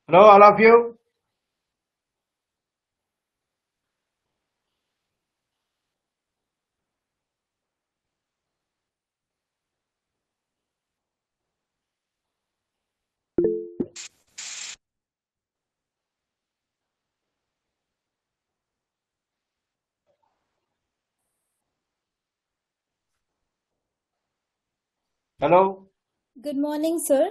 Hello, all of you. Hello. Good morning, sir.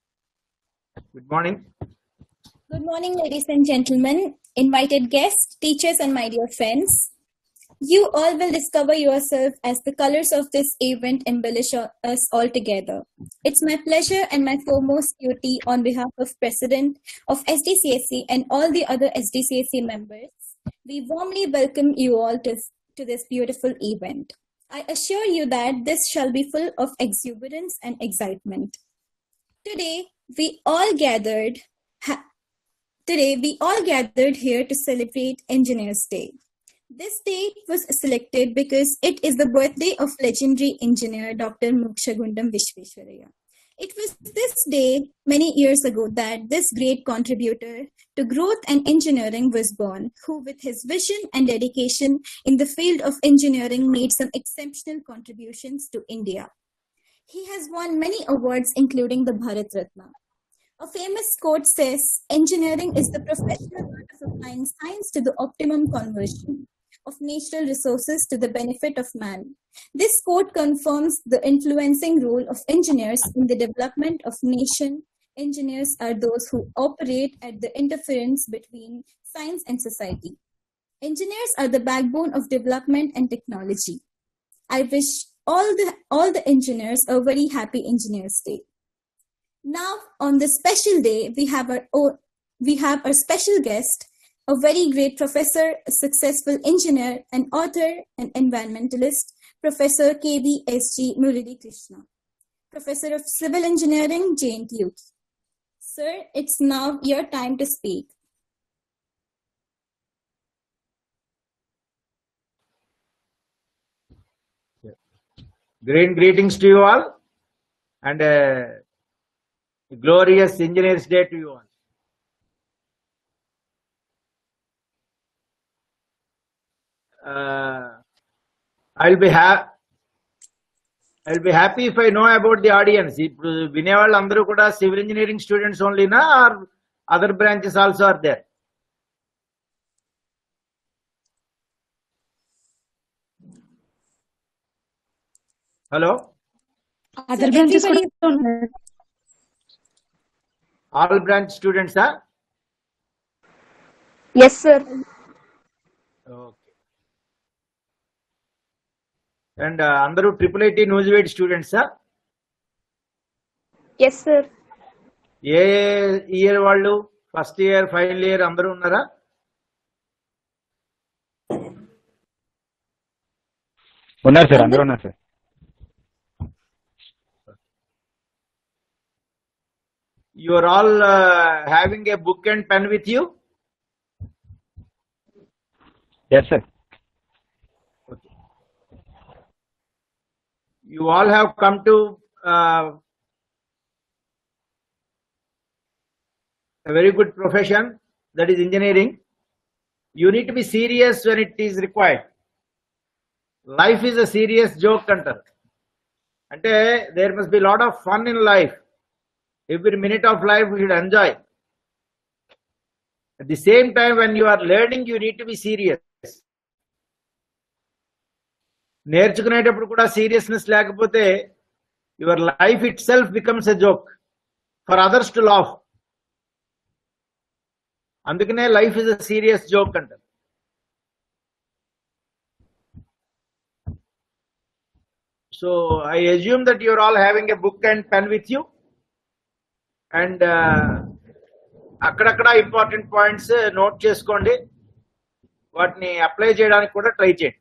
Good morning. Good morning, ladies and gentlemen, invited guests, teachers, and my dear friends. You all will discover yourself as the colors of this event embellish us all together. It's my pleasure and my foremost duty on behalf of President of SDCSC and all the other SDCSC members. We warmly welcome you all to, to this beautiful event. I assure you that this shall be full of exuberance and excitement. Today, we all gathered ha- Today, we all gathered here to celebrate Engineers Day. This date was selected because it is the birthday of legendary engineer Dr. Mokshagundam Vishveshwaraya. It was this day many years ago that this great contributor to growth and engineering was born, who, with his vision and dedication in the field of engineering, made some exceptional contributions to India. He has won many awards, including the Bharat Ratna. A famous quote says Engineering is the professional art of applying science to the optimum conversion of natural resources to the benefit of man. This quote confirms the influencing role of engineers in the development of nation. Engineers are those who operate at the interference between science and society. Engineers are the backbone of development and technology. I wish all the all the engineers a very happy Engineers Day. Now, on this special day, we have our own, we have our special guest, a very great professor, a successful engineer, an author, an environmentalist, Professor K.V. S.G. Murali Krishna, Professor of Civil Engineering, JNTU. Sir, it's now your time to speak. Great greetings to you all and uh, glorious Engineers Day to you all. Uh, I'll be ha- I'll be happy if I know about the audience. ఇప్పుడు వినేవాళ్ళు అందరూ కూడా civil engineering students ఓన్లీనా or other branches also are there hello other branches కూడా everybody- ఉన్నాయి all branch స్టూడెంట్సా yes sir okay and అందరూ triple IT Nuzvid స్టూడెంట్సా ఎస్ సార్ ఏ ఇయర్ వాళ్ళు ఫస్ట్ ఇయర్ ఫైనల్ ఇయర్ అందరూ ఉన్నారా ఉన్నారు సార్ అందరూ ఉన్నారు sir you are all having a book and pen with you yes sir you all have come to uh, a very good profession that is engineering you need to be serious when it is required life is a serious joke అంటారు అంటే there must be lot of fun in life every minute of life we should enjoy at the same time when you are learning you need to be serious నేర్చుకునేటప్పుడు కూడా seriousness లేకపోతే your life itself becomes a joke for others to laugh అందుకనే life is a serious joke అంటారు so I assume that your all having a book and pen with you and అక్కడక్కడ important points note చేసుకోండి వాటిని apply చేయడానికి కూడా try చేయండి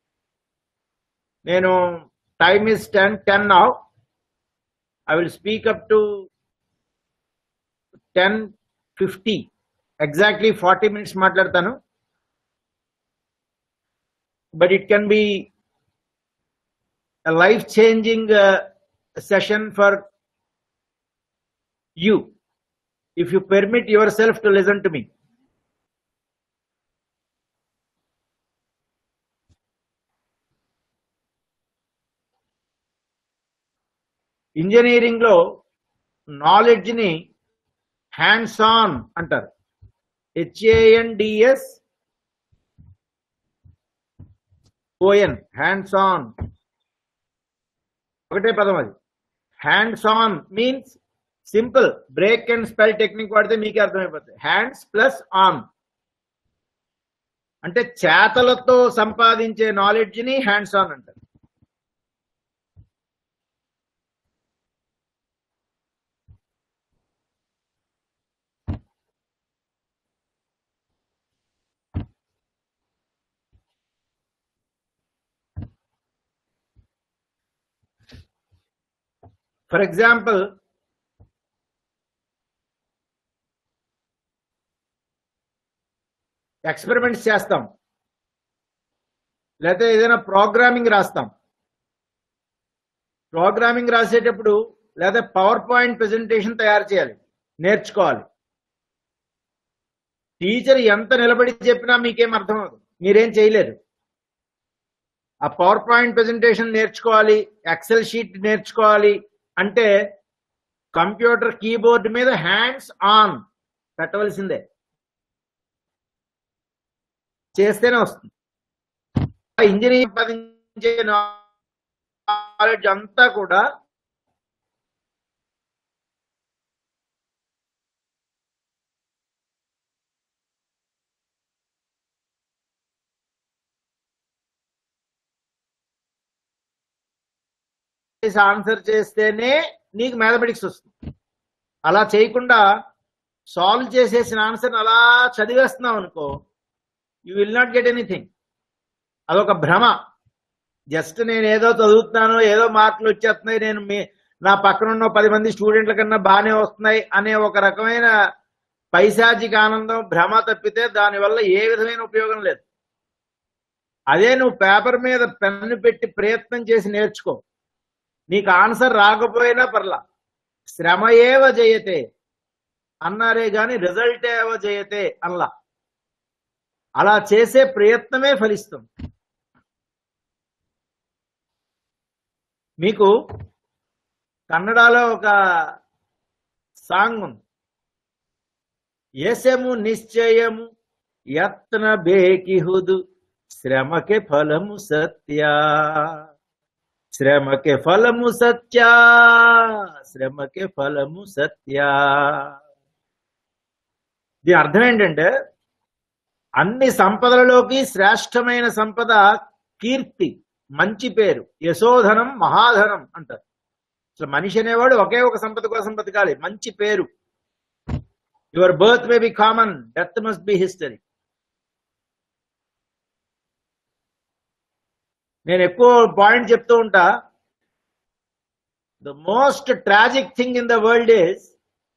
నేను time is ten ten now I will speak up to ten fifty exactly forty minutes మాట్లాడతాను but it can be life changing session for you if you permit yourself to listen to me. Engineering లో knowledge ని hands on అంటారు H A N D S O N hands on ఒకటే పదం అది hands on means simple break and spell technique వాడితే మీకే అర్థమైపోతుంది hands plus on అంటే చేతలతో సంపాదించే నాలెడ్జ్ ని హ్యాండ్స్ ఆన్ అంటారు ఫర్ ఎగ్జాంపుల్ ఎక్స్పెరిమెంట్స్ చేస్తాం లేకపోతే ఏదైనా ప్రోగ్రామింగ్ రాస్తాం ప్రోగ్రామింగ్ రాసేటప్పుడు లేదా పవర్ పాయింట్ ప్రెజెంటేషన్ తయారు చేయాలి నేర్చుకోవాలి టీచర్ ఎంత నిలబడి చెప్పినా మీకేం అర్థం అవ్వదు మీరేం చేయలేరు ఆ పవర్ పాయింట్ ప్రెజెంటేషన్ నేర్చుకోవాలి ఎక్సెల్ షీట్ నేర్చుకోవాలి అంటే కంప్యూటర్ కీబోర్డ్ మీద హ్యాండ్స్ ఆన్ పెట్టవలసిందే చేస్తేనే వస్తుంది ఇంజనీరింగ్ సంపాదించే నాలెడ్జ్ అంతా కూడా ఆన్సర్ చేస్తేనే నీకు మ్యాథమెటిక్స్ వస్తుంది అలా చేయకుండా సాల్వ్ చేసేసిన ఆన్సర్ అలా చదివేస్తున్నావు అనుకో you will not get anything అదొక భ్రమ జస్ట్ నేను ఏదో చదువుతున్నాను ఏదో మార్కులు వచ్చేస్తున్నాయి నేను మీ నా పక్కన ఉన్న పది మంది స్టూడెంట్ల కన్నా బాగానే వస్తున్నాయి అనే ఒక రకమైన పైశాచిక ఆనందం భ్రమ తప్పితే దానివల్ల ఏ విధమైన ఉపయోగం లేదు అదే నువ్వు పేపర్ మీద పెన్ను పెట్టి ప్రయత్నం చేసి నేర్చుకో నీకు ఆన్సర్ రాకపోయినా పర్లా శ్రమ ఏవ జయతే అన్నారే గాని రిజల్ట్ ఏవ జయతే అల్లా అలా చేసే ప్రయత్నమే ఫలిస్తుంది మీకు కన్నడలో ఒక సాంగ్ ఉంది యశము నిశ్చయము యత్న బేకిహుదు శ్రమకే ఫలము సత్య శ్రమకే ఫలము సత్య శ్రమకే ఫలము సత్య దీని అర్థం ఏంటంటే అన్ని సంపదలలోకి శ్రేష్టమైన సంపద కీర్తి మంచి పేరు యశోధనం మహాధనం అంటారు అసలు మనిషి అనేవాడు ఒకే ఒక సంపద కోసం బతకాలి మంచి పేరు your birth may be common death must be history నేను ఎక్కువ పాయింట్ చెప్తూ ఉంటా the most tragic thing in the world is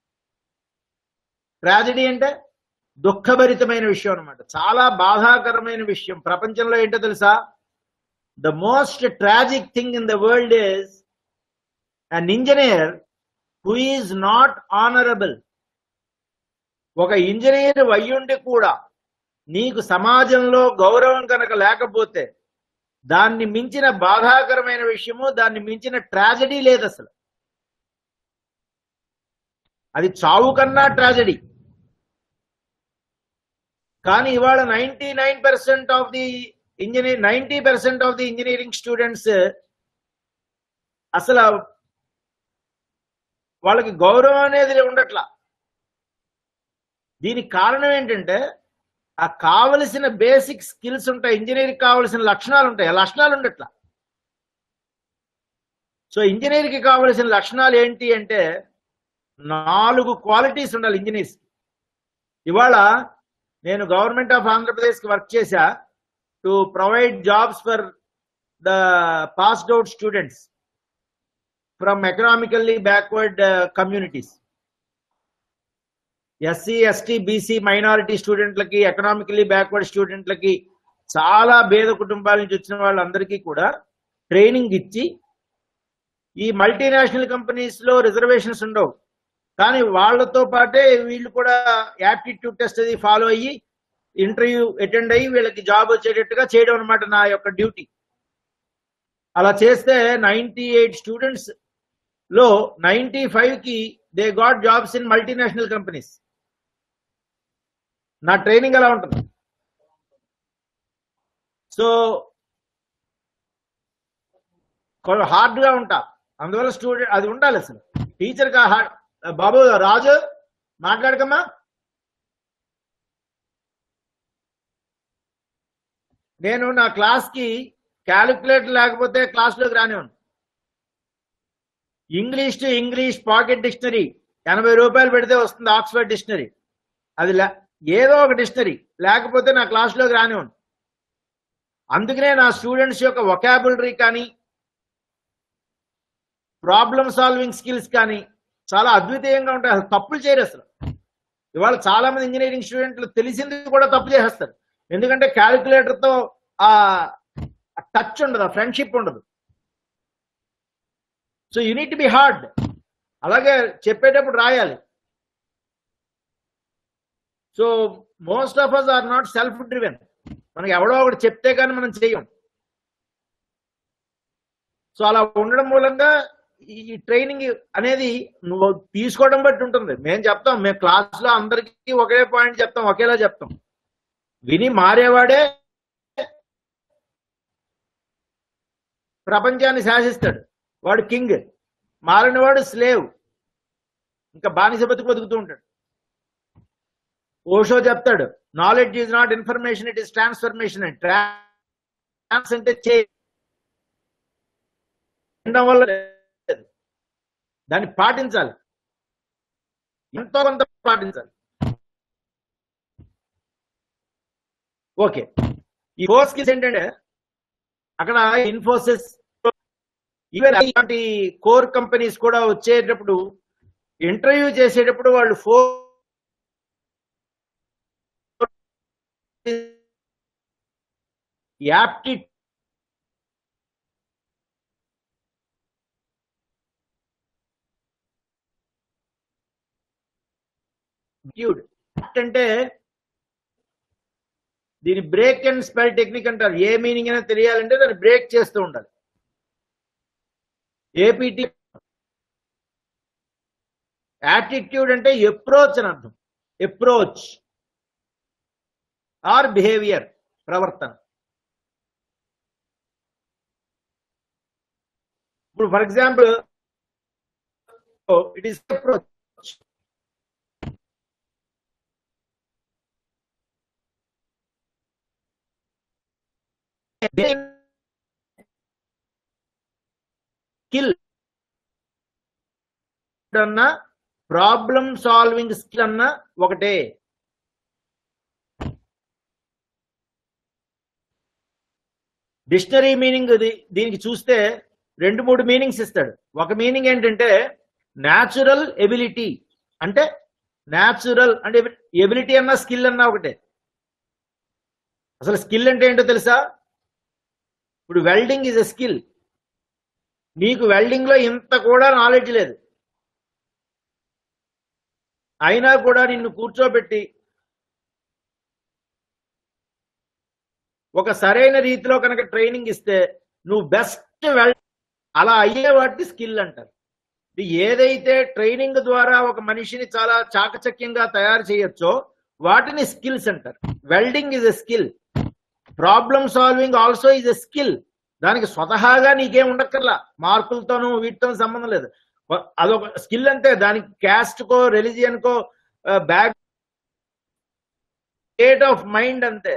tragedy అంటే దుఃఖభరితమైన విషయం అనమాట చాలా బాధాకరమైన విషయం ప్రపంచంలో ఏంటో తెలుసా the most tragic thing in the world is an engineer who is not honourable ఒక ఇంజనీర్ అయ్యుండి కూడా నీకు సమాజంలో గౌరవం కనుక లేకపోతే దాన్ని మించిన బాధాకరమైన విషయము దాన్ని మించిన ట్రాజడీ లేదు అసలు అది చావు కన్నా ట్రాజడీ కానీ ఇవాళ ninety nine percent of the engineer ninety percent of the engineering students అసలు వాళ్ళకి గౌరవం అనేది ఉండట్లా దీనికి కారణం ఏంటంటే ఆ కావలసిన బేసిక్ స్కిల్స్ ఉంటాయి ఇంజనీరింగ్ కావలసిన లక్షణాలు ఉంటాయి ఆ లక్షణాలు ఉండట్లా సో ఇంజనీర్కి కావలసిన లక్షణాలు ఏంటి అంటే నాలుగు క్వాలిటీస్ ఉండాలి ఇంజనీర్స్ ఇవాళ నేను గవర్నమెంట్ ఆఫ్ ఆంధ్రప్రదేశ్ కి వర్క్ చేశా to provide jobs for the passed out students from economically backward communities SC ST BC minority స్టూడెంట్లకి ఎకనామికల్లీ బ్యాక్వర్డ్ స్టూడెంట్లకి చాలా పేద కుటుంబాల నుంచి వచ్చిన వాళ్ళందరికీ కూడా ట్రైనింగ్ ఇచ్చి ఈ మల్టీనేషనల్ కంపెనీస్ లో రిజర్వేషన్స్ ఉండవు కానీ వాళ్ళతో పాటే వీళ్ళు కూడా యాప్టిట్యూడ్ టెస్ట్ అది ఫాలో అయ్యి ఇంటర్వ్యూ అటెండ్ అయ్యి వీళ్ళకి జాబ్ వచ్చేటట్టుగా చేయడం అనమాట నా యొక్క డ్యూటీ అలా చేస్తే నైన్టీ ఎయిట్ స్టూడెంట్స్ లో నైన్టీ ఫైవ్ కి they got jobs in multinational companies నా ట్రైనింగ్ ఎలా ఉంటుంది సో హార్డ్ గా ఉంటా అందువల్ల స్టూడెంట్ అది ఉండాలి అసలు టీచర్ కా హార్డ్ బాబు రాజు మాట్లాడకమ్మా నేను నా క్లాస్ కి క్యాలిక్యులేటర్ లేకపోతే క్లాస్ లోకి రానివ్వను English to English pocket dictionary ఎనభై రూపాయలు పెడితే వస్తుంది ఆక్స్ఫర్డ్ డిక్షనరీ అది లే- ఏదో ఒక డిక్షనరీ లేకపోతే నా క్లాస్లోకి రానివ్వను అందుకనే నా స్టూడెంట్స్ యొక్క వొకాబులరీ కానీ ప్రాబ్లమ్ సాల్వింగ్ స్కిల్స్ కానీ చాలా అద్వితీయంగా ఉంటాయి అసలు తప్పులు చేయరు అసలు ఇవాళ చాలా మంది ఇంజనీరింగ్ స్టూడెంట్లు తెలిసింది కూడా తప్పు చేసేస్తారు ఎందుకంటే క్యాలిక్యులేటర్ తో ఆ టచ్ ఉండదు ఆ ఫ్రెండ్షిప్ ఉండదు సో యూనిట్ బి హార్డ్ అలాగే చెప్పేటప్పుడు రాయాలి so most of us are not self driven మనకి ఎవడో ఒకటి చెప్తే కానీ మనం చెయ్యం సో అలా ఉండడం మూలంగా ఈ ట్రైనింగ్ అనేది నువ్వు తీసుకోవడం బట్టి ఉంటుంది మేము చెప్తాం మేము క్లాస్ లో అందరికీ ఒకే పాయింట్ చెప్తాం ఒకేలా చెప్తాం విని మారేవాడే ప్రపంచాన్ని శాసిస్తాడు వాడు కింగ్ మారినవాడు స్లేవ్ ఇంకా బానిస బతుకు బతుకుతూ ఉంటాడు ఓషో చెప్తాడు knowledge is not information it is transformation trans అంటే చేయడం వల్ల లేదు. దాన్ని పాటించాలి ఎంతో కొంత పాటించాలి ఓకే ఈ ఫోర్ స్కిల్స్ ఏంటంటే అక్కడ ఇన్ఫోసిస్ ఈవెన్ ఇలాంటి కోర్ కంపెనీస్ కూడా వచ్చేటప్పుడు ఇంటర్వ్యూ చేసేటప్పుడు వాళ్ళు ఫోర్ యాప్టి అంటే దీని బ్రేక్ అండ్ స్పెల్ టెక్నిక్ అంటారు ఏ మీనింగ్ అయినా తెలియాలంటే దాన్ని బ్రేక్ చేస్తూ ఉండాలి ఏపీటీ యాటిట్యూడ్ అంటే అప్రోచ్ అని అర్థం అప్రోచ్ ఆర్ బిహేవియర్ ప్రవర్తన ఇప్పుడు for example it is approach skill అన్న ప్రాబ్లమ్ సాల్వింగ్ స్కిల్ అన్న ఒకటే డిక్షనరీ మీనింగ్ దీనికి చూస్తే రెండు మూడు మీనింగ్స్ ఇస్తాడు ఒక మీనింగ్ ఏంటంటే న్యాచురల్ ఎబిలిటీ అంటే న్యాచురల్ అంటే ఎబిలిటీ అన్న స్కిల్ అన్న ఒకటే అసలు స్కిల్ అంటే ఏంటో తెలుసా ఇప్పుడు వెల్డింగ్ ఈజ్ ఎ స్కిల్ నీకు వెల్డింగ్ లో ఇంత కూడా నాలెడ్జ్ లేదు అయినా కూడా నిన్ను కూర్చోబెట్టి ఒక సరైన రీతిలో కనుక ట్రైనింగ్ ఇస్తే నువ్వు బెస్ట్ వెల్ అలా అయ్యే వాటిని స్కిల్ అంటారు ఇది ఏదైతే ట్రైనింగ్ ద్వారా ఒక మనిషిని చాలా చాకచక్యంగా తయారు చేయొచ్చో వాటిని స్కిల్స్ అంటారు welding is a skill problem solving also is a skill దానికి స్వతహాగా నీకేం ఉండక్కర్లా మార్కులతోనూ వీటితో సంబంధం లేదు అదొక స్కిల్ అంతే దానికి క్యాస్ట్ కో రిలీజియన్ కో బ్యాక్ స్టేట్ ఆఫ్ మైండ్ అంతే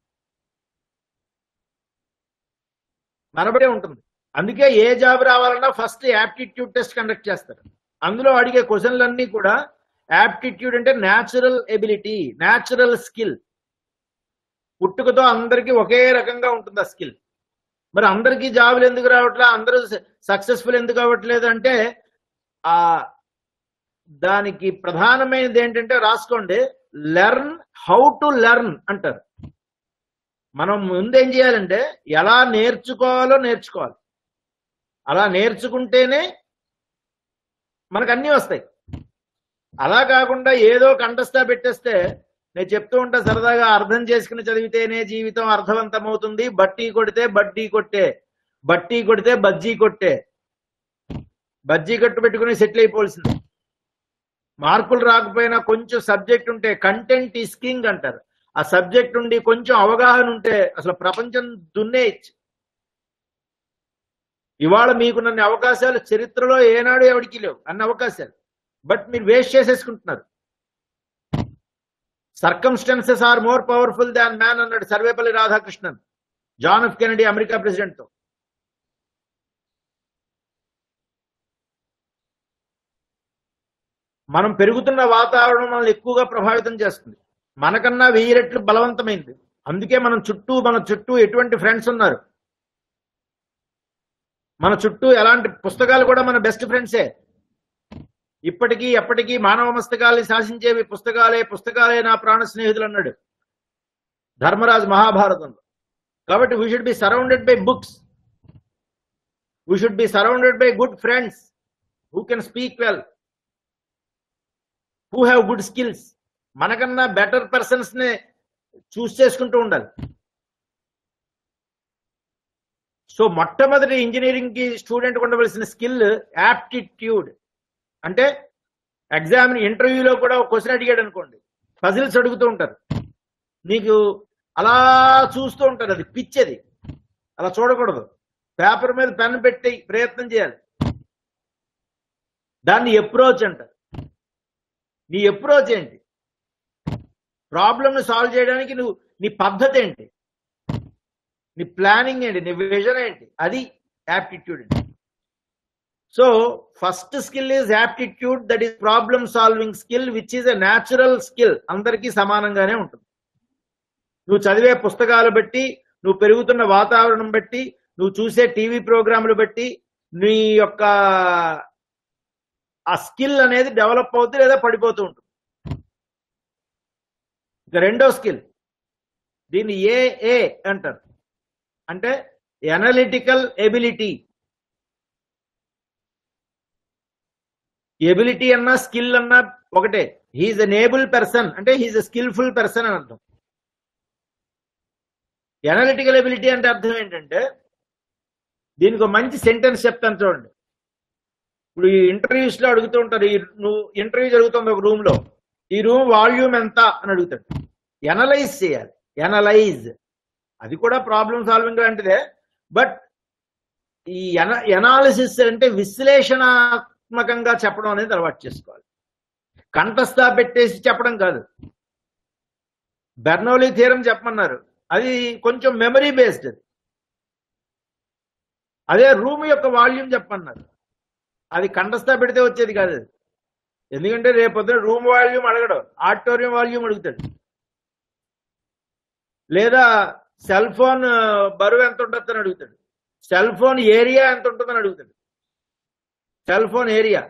మనబడే ఉంటుంది అందుకే ఏ జాబ్ రావాలన్నా ఫస్ట్ యాప్టిట్యూడ్ టెస్ట్ కండక్ట్ చేస్తారు అందులో అడిగే క్వశ్చన్లన్నీ కూడా యాప్టిట్యూడ్ అంటే న్యాచురల్ ఎబిలిటీ న్యాచురల్ స్కిల్ పుట్టుకతో అందరికీ ఒకే రకంగా ఉంటుంది ఆ స్కిల్ మరి అందరికీ జాబులు ఎందుకు రావట్లే అందరూ సక్సెస్ఫుల్ ఎందుకు అవ్వట్లేదు అంటే ఆ దానికి ప్రధానమైనది ఏంటంటే రాసుకోండి లెర్న్ హౌ టు లెర్న్ అంటారు మనం ముందు ఏం చేయాలంటే ఎలా నేర్చుకోవాలో నేర్చుకోవాలి అలా నేర్చుకుంటేనే మనకు అన్నీ వస్తాయి అలా కాకుండా ఏదో కంటస్థా పెట్టేస్తే నేను చెప్తూ ఉంటా సరదాగా అర్థం చేసుకుని చదివితేనే జీవితం అర్థవంతమవుతుంది బట్టి కొడితే బడ్డీ కొట్టే బట్టి కొడితే బజ్జీ కొట్టే బజ్జీ కట్టు పెట్టుకుని సెటిల్ అయిపోవాల్సింది మార్కులు రాకపోయినా కొంచెం సబ్జెక్ట్ ఉంటే కంటెంట్ ఈస్ కింగ్ అంటారు ఆ సబ్జెక్ట్ ఉండి కొంచెం అవగాహన ఉంటే అసలు ప్రపంచం దున్నేయచ్చు ఇవాళ మీకున్న అవకాశాలు చరిత్రలో ఏనాడు ఎవరికి లేవు అన్న అవకాశాలు బట్ మీరు వేస్ట్ చేసేసుకుంటున్నారు circumstances are more powerful than man అన్నాడు Sarvepalli Radhakrishnan John F Kennedy America president తో మనం పెరుగుతున్న వాతావరణం మనల్ని ఎక్కువగా ప్రభావితం చేస్తుంది మనకన్నా వెయ్యి రెట్లు బలవంతమైంది అందుకే మనం చుట్టూ మన చుట్టూ ఎటువంటి ఫ్రెండ్స్ ఉన్నారు మన చుట్టూ ఎలాంటి పుస్తకాలు కూడా మన బెస్ట్ ఫ్రెండ్సే ఇప్పటికీ ఎప్పటికీ మానవ మస్తకాల్ని శాసించేవి పుస్తకాలే పుస్తకాలే నా ప్రాణ స్నేహితులు అన్నాడు ధర్మరాజు మహాభారతంలో కాబట్టి we should be surrounded by books we should be surrounded by good friends who can speak well who have good skills మనకన్నా బెటర్ పర్సన్స్ ని చూస్ చేసుకుంటూ ఉండాలి సో మొట్టమొదటి ఇంజనీరింగ్ కి స్టూడెంట్ ఉండవలసిన స్కిల్ యాప్టిట్యూడ్ అంటే ఎగ్జామ్ ఇంటర్వ్యూలో కూడా ఒక క్వశ్చన్ అడిగాడు అనుకోండి పజిల్స్ అడుగుతూ ఉంటారు నీకు అలా చూస్తూ ఉంటారు అది పిచ్చేది అలా చూడకూడదు పేపర్ మీద పెన్ పెట్టి ప్రయత్నం చేయాలి దాన్ని అప్రోచ్ అంటారు నీ అప్రోచ్ ఏంటి ప్రాబ్లమ్ ని సాల్వ్ చేయడానికి నువ్వు నీ పద్ధతి ఏంటి నీ ప్లానింగ్ ఏంటి నీ విజన్ ఏంటి అది యాప్టిట్యూడ్ అండి so first skill is aptitude that is problem solving skill which is a natural skill అందరికీ సమానంగానే ఉంటుంది నువ్వు చదివే పుస్తకాలు బట్టి నువ్వు పెరుగుతున్న వాతావరణం బట్టి నువ్వు చూసే టీవీ ప్రోగ్రాములు బట్టి నీ యొక్క ఆ స్కిల్ అనేది డెవలప్ అవుతుంది లేదా పడిపోతూ ఉంటుంది ఇక రెండో స్కిల్ దీన్ని ఏఏ అంటారు అంటే ఎనలిటికల్ ఎబిలిటీ ఎబిలిటీ అన్నా స్కిల్ అన్నా ఒకటే హీఈస్ ఎన్ ఏబుల్ పర్సన్ అంటే హీఈస్ ఎ స్కిల్ఫుల్ పర్సన్ అని అర్థం ఎనలిటికల్ ఎబిలిటీ అంటే అర్థం ఏంటంటే దీనికి ఒక మంచి సెంటెన్స్ చెప్తాను చూడండి ఇప్పుడు ఈ ఇంటర్వ్యూస్ లో అడుగుతూ ఉంటారు ఈ నువ్వు ఇంటర్వ్యూ జరుగుతుంది ఒక రూమ్ లో ఈ రూమ్ వాల్యూమ్ ఎంత అని అడుగుతాడు ఎనలైజ్ చేయాలి ఎనలైజ్ అది కూడా ప్రాబ్లమ్ సాల్వింగ్ లాంటిదే బట్ ఈ ఎన ఎనాలిసిస్ అంటే విశ్లేషణాత్మకంగా చెప్పడం అనేది అలవాటు చేసుకోవాలి కంఠస్థ పెట్టేసి చెప్పడం కాదు బెర్నౌలీ థీరం చెప్పమన్నారు అది కొంచెం మెమరీ బేస్డ్ అది అదే రూమ్ యొక్క వాల్యూమ్ చెప్పమన్నారు అది కంఠస్థ పెడితే వచ్చేది కాదు అది ఎందుకంటే రేపొద్దున రూమ్ వాల్యూమ్ అడగడు ఆడిటోరియం వాల్యూమ్ అడుగుతాడు లేదా సెల్ ఫోన్ బరువు ఎంత ఉంటుందని అడుగుతాడు సెల్ ఫోన్ ఏరియా ఎంత ఉంటుందని అడుగుతాడు cell phone area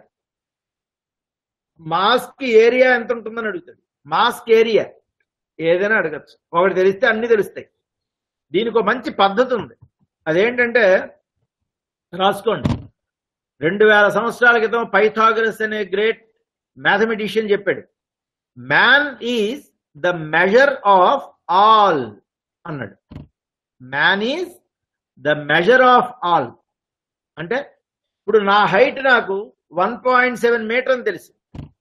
mask area ఎంత ఉంటుందని అడుగుతాడు మాస్క్ ఏరియా ఏదైనా అడగచ్చు ఒకటి తెలిస్తే అన్ని తెలుస్తాయి దీనికి ఒక మంచి పద్ధతి ఉంది అదేంటంటే రాసుకోండి రెండు వేల సంవత్సరాల క్రితం పైథాగరస్ అనే గ్రేట్ మ్యాథమెటిషియన్ చెప్పాడు man is the measure of all అన్నాడు man is the measure of all అంటే ఇప్పుడు నా హైట్ నాకు వన్ పాయింట్ సెవెన్ మీటర్ అని తెలుసు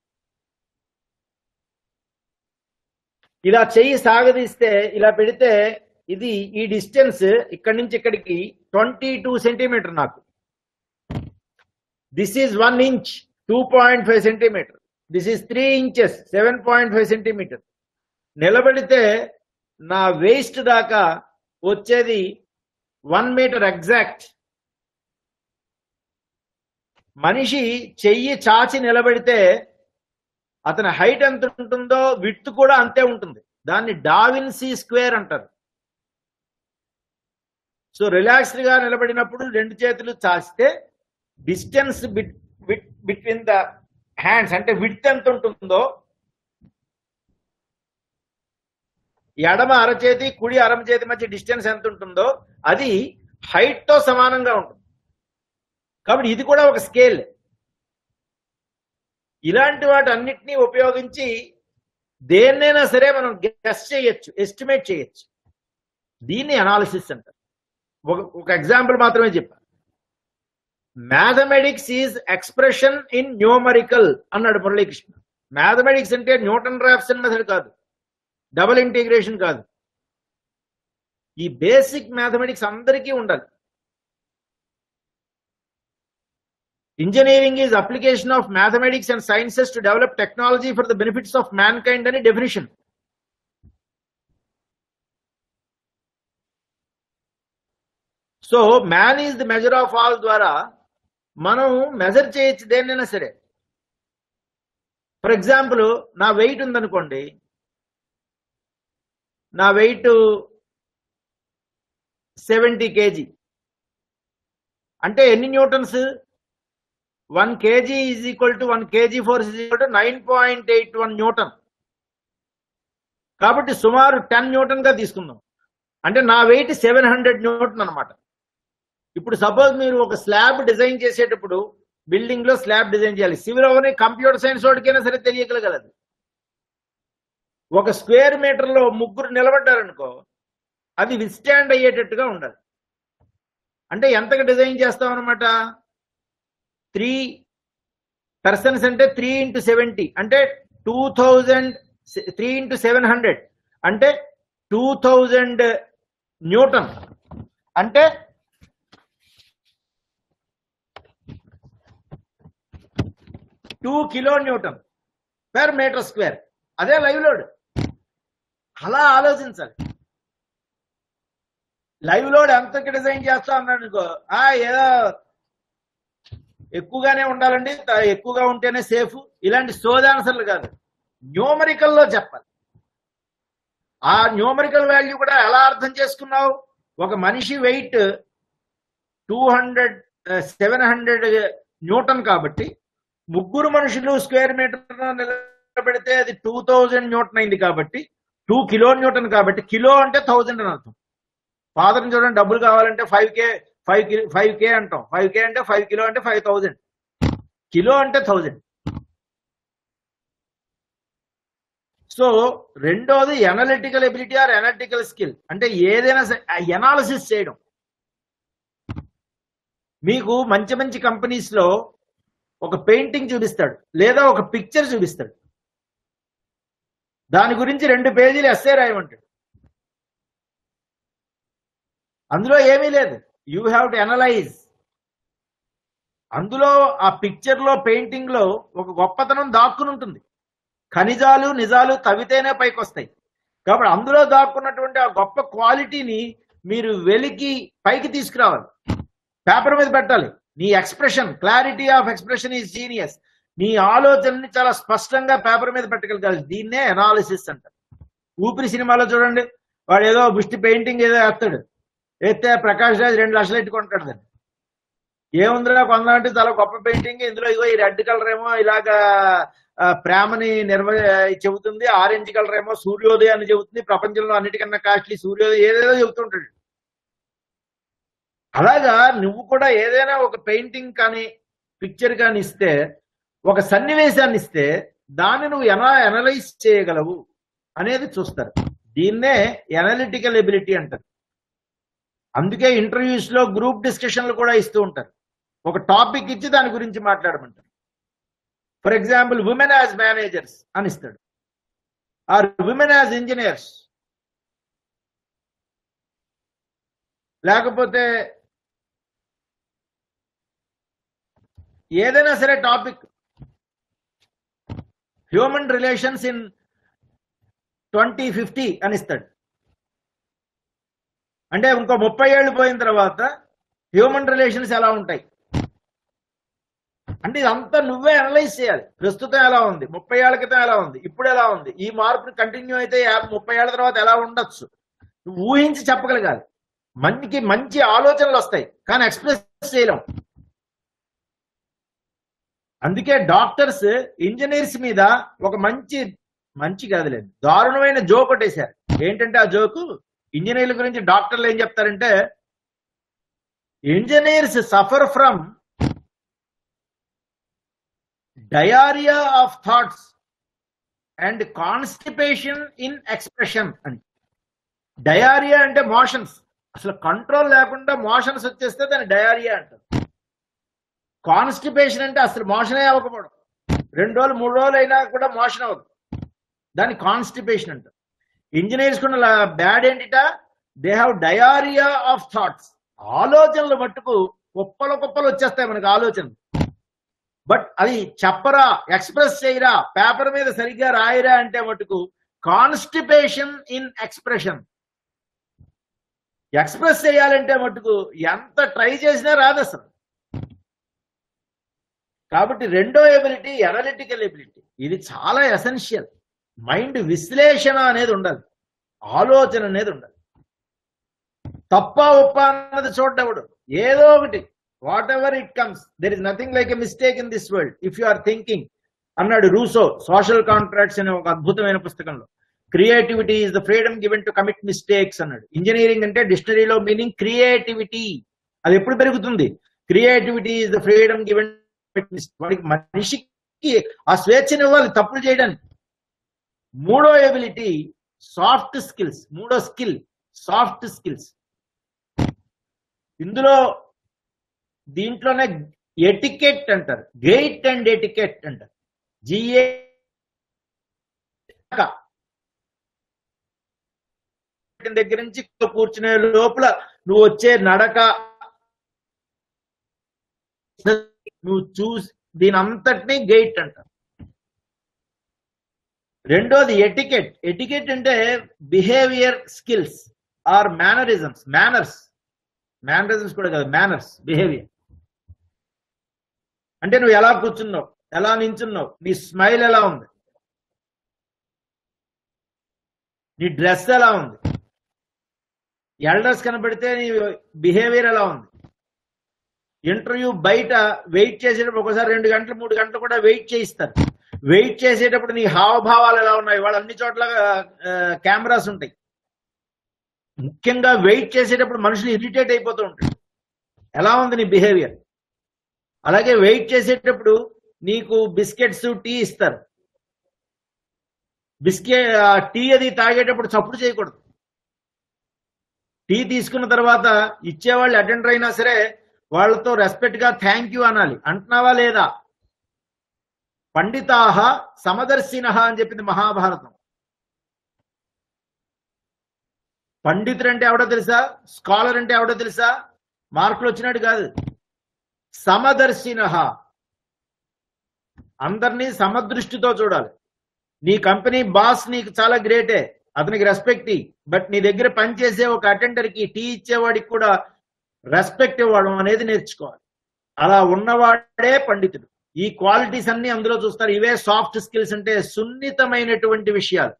ఇలా చెయ్యి సాగదీస్తే ఇలా పెడితే ఇది ఈ డిస్టెన్స్ ఇక్కడి నుంచి ఇక్కడికి ట్వంటీ టూ సెంటీమీటర్ నాకు this is one inch two point five centimetre this is three inches seven point five centimetre నిలబడితే నా వేస్ట్ దాకా వచ్చేది వన్ మీటర్ ఎగ్జాక్ట్ మనిషి చెయ్యి చాచి నిలబడితే అతని హైట్ ఎంత ఉంటుందో విత్ కూడా అంతే ఉంటుంది దాన్ని డావిన్సీ స్క్వేర్ అంటారు సో రిలాక్స్డ్ గా నిలబడినప్పుడు రెండు చేతులు చాచితే డిస్టెన్స్ బిట్వీన్ ద హ్యాండ్స్ అంటే విత్ ఎంత ఉంటుందో ఎడమ అరచేతి కుడి అరచేతి మధ్య డిస్టెన్స్ ఎంత ఉంటుందో అది హైట్ తో సమానంగా ఉంటుంది కాబట్టి ఇది కూడా ఒక స్కేల్ ఇలాంటి వాటి అన్నిటినీ ఉపయోగించి దేన్నైనా సరే మనం గెస్ చేయొచ్చు ఎస్టిమేట్ చేయొచ్చు దీన్ని అనాలిసిస్ అంటారు ఒక ఒక ఎగ్జాంపుల్ మాత్రమే చెప్పాను mathematics is expression in numerical అన్నాడు మురళీకృష్ణ మ్యాథమెటిక్స్ అంటే న్యూటన్ రాప్సన్ మెథడ్ కాదు డబుల్ ఇంటిగ్రేషన్ కాదు ఈ బేసిక్ మ్యాథమెటిక్స్ అందరికీ ఉండాలి engineering is application of mathematics and sciences to develop technology for the benefits of mankind అని definition so man is the measure of all ద్వారా మనం measure చేయొచ్చు దేన్నైనా సరే ఫర్ ఎగ్జాంపుల్ నా వెయిట్ ఉందనుకోండి నా వెయిట్ సెవెంటీ కేజీ అంటే ఎన్ని newtons one kg is equal to one kg force is equal to nine point eight one newton కాబట్టి సుమారు టెన్ న్యూటన్ గా తీసుకుందాం అంటే నా వెయిట్ సెవెన్ హండ్రెడ్ న్యూటన్ అనమాట ఇప్పుడు సపోజ్ మీరు ఒక స్లాబ్ డిజైన్ చేసేటప్పుడు బిల్డింగ్ లో స్లాబ్ డిజైన్ చేయాలి సివిల్ అవని కంప్యూటర్ సైన్స్ వాడికైనా సరే తెలియగలగలదు ఒక స్క్వేర్ మీటర్ లో ముగ్గురు నిలబడ్డారనుకో అది విస్టాండ్ అయ్యేటట్టుగా ఉండాలి అంటే ఎంతగా డిజైన్ చేస్తాం అనమాట త్రీ పర్సన్స్ అంటే త్రీ ఇంటూ సెవెంటీ అంటే two thousand three into seven hundred అంటే టూ థౌజండ్ న్యూటన్ అంటే two kilo newton per metre square అదే లైవ్ లోడ్ అలా ఆలోచించాలి లైవ్ లోడ్ ఎంతకి డిజైన్ చేస్తా అన్నాడు అనుకో ఆ ఏదో ఎక్కువగానే ఉండాలండి త- ఎక్కువగా ఉంటేనే సేఫ్ ఇలాంటి సోది ఆన్సర్లు కాదు న్యూమరికల్ లో చెప్పాలి ఆ న్యూమరికల్ వాల్యూ కూడా ఎలా అర్థం చేసుకున్నావు ఒక మనిషి weight two hundred seven hundred newton కాబట్టి ముగ్గురు మనుషులు స్క్వేర్ మీటర్ నిలబెడితే అది టూ థౌజండ్ న్యూటన్ అయింది కాబట్టి టూ కిలో న్యూటన్ కాబట్టి కిలో అంటే థౌజండ్ అని అర్థం ఫాదర్ చూడండి డబ్బులు కావాలంటే ఫైవ్ కే ఫైవ్ కి ఫైవ్ కే అంటాం ఫైవ్ కే అంటే ఫైవ్ కిలో అంటే ఫైవ్ థౌజండ్ కిలో అంటే థౌజండ్ సో రెండోది analytical ability or analytical skill అంటే ఏదైనా ఎనాలిసిస్ చేయడం మీకు మంచి మంచి కంపెనీస్ లో ఒక పెయింటింగ్ చూపిస్తాడు లేదా ఒక పిక్చర్ చూపిస్తాడు దాని గురించి రెండు పేజీలు ఎస్ఏ రాయమంటాడు అందులో ఏమీ లేదు యూ హ్యావ్ టు అనలైజ్ అందులో ఆ పిక్చర్ లో పెయింటింగ్ లో ఒక గొప్పతనం దాక్కుని ఉంటుంది ఖనిజాలు నిజాలు తవ్వితేనే పైకి వస్తాయి కాబట్టి అందులో దాక్కున్నటువంటి ఆ గొప్ప క్వాలిటీని మీరు వెలికి పైకి తీసుకురావాలి పేపర్ మీద పెట్టాలి నీ expression clarity of expression is genius నీ ఆలోచనని చాలా స్పష్టంగా పేపర్ మీద పెట్టగలగాలి దీన్నే అనాలిసిస్ అంటారు ఊపిరి సినిమాలో చూడండి వాడు ఏదో బుష్టి పెయింటింగ్ ఏదో వేస్తాడు వేస్తే ప్రకాష్ రాజ్ రెండు లక్షలు ఎట్టుకుంటాడు దాన్ని ఏముందిరా కొందంటే చాలా గొప్ప పెయింటింగ్ ఇందులో ఇగో ఈ రెడ్ కలర్ ఏమో ఇలాగా ఆ, ప్రేమని నిర్వ చెబుతుంది ఆరెంజ్ కలర్ ఏమో సూర్యోదయాన్ని చెబుతుంది ప్రపంచంలో అన్నిటికన్నా కాస్ట్లీ సూర్యోదయం ఏదేదో చెబుతుంటాడు అలాగా నువ్వు కూడా ఏదైనా ఒక పెయింటింగ్ కానీ పిక్చర్ కానీ ఇస్తే ఒక సన్నివేశాన్ని ఇస్తే దాన్ని నువ్వు ఎలా అనలైజ్ చేయగలవు అనేది చూస్తారు దీన్నే ఎనలిటికల్ ఎబిలిటీ అంటారు అందుకే ఇంటర్వ్యూస్ లో గ్రూప్ డిస్కషన్లు కూడా ఇస్తూ ఉంటారు ఒక టాపిక్ ఇచ్చి దాని గురించి మాట్లాడమంటారు for example women as managers అని ఇస్తాడు ఆర్ ఉమెన్ యాజ్ ఇంజనీర్స్ లేకపోతే ఏదైనా సరే topic human relations in twenty fifty అని ఇస్తాడు అంటే ఇంకో ముప్పై ఏళ్ళు పోయిన తర్వాత హ్యూమన్ రిలేషన్స్ ఎలా ఉంటాయి అంటే ఇదంతా నువ్వే అనలైజ్ చేయాలి ప్రస్తుతం ఎలా ఉంది ముప్పై ఏళ్ల క్రితం ఎలా ఉంది ఇప్పుడు ఎలా ఉంది ఈ మార్పు కంటిన్యూ అయితే యా- ముప్పై ఏళ్ల తర్వాత ఎలా ఉండొచ్చు నువ్వు ఊహించి చెప్పగలగాలి మంచికి మంచి ఆలోచనలు వస్తాయి కానీ ఎక్స్ప్రెస్ చేయలేం అందుకే డాక్టర్స్ ఇంజనీర్స్ మీద ఒక మంచి మంచి కాదులేదు దారుణమైన జోక్ కొట్టేశారు ఏంటంటే ఆ జోకు ఇంజనీర్ల గురించి డాక్టర్లు ఏం చెప్తారంటే engineers suffer from diarrhoea of thoughts and constipation in expression అంటే డయారియా అంటే మోషన్స్ అసలు కంట్రోల్ లేకుండా మోషన్స్ వచ్చేస్తే దాన్ని డయారియా అంటారు కాన్స్టిపేషన్ అంటే అసలు మోషనే అవ్వకపోవడం రెండు రోజులు మూడు రోజులు అయినా కూడా మోషన్ అవ్వదు దాన్ని కాన్స్టిపేషన్ అంటారు ఇంజనీర్స్ కున్న బ్యాడ్ ఏంటిట they have diarrhoea of thoughts ఆలోచనలు మట్టుకు కుప్పలు కుప్పలు వచ్చేస్తాయి మనకు ఆలోచనలు బట్ అది చెప్పరా ఎక్స్ప్రెస్ చేయరా పేపర్ మీద సరిగ్గా రాయరా అంటే మటుకు కాన్స్టిపేషన్ ఇన్ ఎక్స్ప్రెషన్ ఎక్స్ప్రెస్ చేయాలంటే మటుకు ఎంత ట్రై చేసినా రాదు అసలు కాబట్టి రెండో ఎబిలిటీ ఎనలిటికల్ ఎబిలిటీ ఇది చాలా ఎసెన్షియల్ మైండ్ విశ్లేషణ అనేది ఉండాలి ఆలోచన అనేది ఉండాలి తప్ప ఒప్ప అన్నది చూడవడు ఏదో ఒకటి whatever it comes there is nothing like a mistake in this world if you are thinking అన్నాడు రూసో సోషల్ కాంట్రాక్ట్స్ అనే ఒక అద్భుతమైన పుస్తకంలో creativity is the freedom given to commit mistakes అన్నాడు ఇంజనీరింగ్ అంటే డిక్షనరీలో మీనింగ్ క్రియేటివిటీ అది ఎప్పుడు పెరుగుతుంది creativity is the freedom given వాడికి మనిషికి ఆ స్వేచ్ఛను ఇవ్వాలి తప్పులు చేయడానికి మూడో ఎబిలిటీ సాఫ్ట్ స్కిల్స్ మూడో స్కిల్ సాఫ్ట్ స్కిల్స్ ఇందులో దీంట్లోనే ఎటికెట్ అంటారు గెయిట్ అండ్ ఎటికెట్ అంటారు జిఏ దగ్గర నుంచి కూర్చునే లోపల నువ్వు వచ్చే నడక నువ్వు చూసి దీని అంతటినీ గెయిట్ అంటారు రెండోది ఎటికెట్ ఎటికెట్ అంటే behaviour skills or mannerisms manners mannerisms కూడా కాదు మేనర్స్ బిహేవియర్ అంటే నువ్వు ఎలా కూర్చున్నావు ఎలా నించున్నావు నీ స్మైల్ ఎలా ఉంది నీ డ్రెస్ ఎలా ఉంది ఎల్డర్స్ కనబడితే నీ బిహేవియర్ ఎలా ఉంది ఇంటర్వ్యూ బయట వెయిట్ చేసేటప్పుడు ఒకసారి రెండు గంటలు మూడు గంటలు కూడా వెయిట్ చేయిస్తారు వెయిట్ చేసేటప్పుడు నీ హావభావాలు ఎలా ఉన్నాయి వాళ్ళు అన్ని చోట్ల కెమెరాస్ ఉంటాయి ముఖ్యంగా వెయిట్ చేసేటప్పుడు మనుషులు ఇరిటేట్ అయిపోతూ ఉంటారు ఎలా ఉంది నీ బిహేవియర్ అలాగే వెయిట్ చేసేటప్పుడు నీకు బిస్కెట్స్ టీ ఇస్తారు బిస్కెట్ టీ అది తాగేటప్పుడు చప్పుడు చేయకూడదు టీ తీసుకున్న తర్వాత ఇచ్చేవాళ్ళు అటెండర్ అయినా సరే వాళ్ళతో రెస్పెక్ట్ గా థ్యాంక్ యూ అనాలి అంటున్నావా లేదా పండితాహ సమదర్శిన అని చెప్పింది మహాభారతం పండితుడు అంటే ఎవడో తెలుసా స్కాలర్ అంటే ఎవడో తెలుసా మార్కులు వచ్చినట్టు కాదు సమదర్శిన అందరినీ సమదృష్టితో చూడాలి నీ కంపెనీ బాస్ నీకు చాలా గ్రేటే అతనికి రెస్పెక్ట్ ఇ బట్ నీ దగ్గర పనిచేసే ఒక అటెండర్ కి టీ ఇచ్చేవాడికి కూడా రెస్పెక్ట్ ఇవ్వడం అనేది నేర్చుకోవాలి అలా ఉన్నవాడే పండితుడు ఈ క్వాలిటీస్ అన్ని అందులో చూస్తారు ఇవే సాఫ్ట్ స్కిల్స్ అంటే సున్నితమైనటువంటి విషయాలు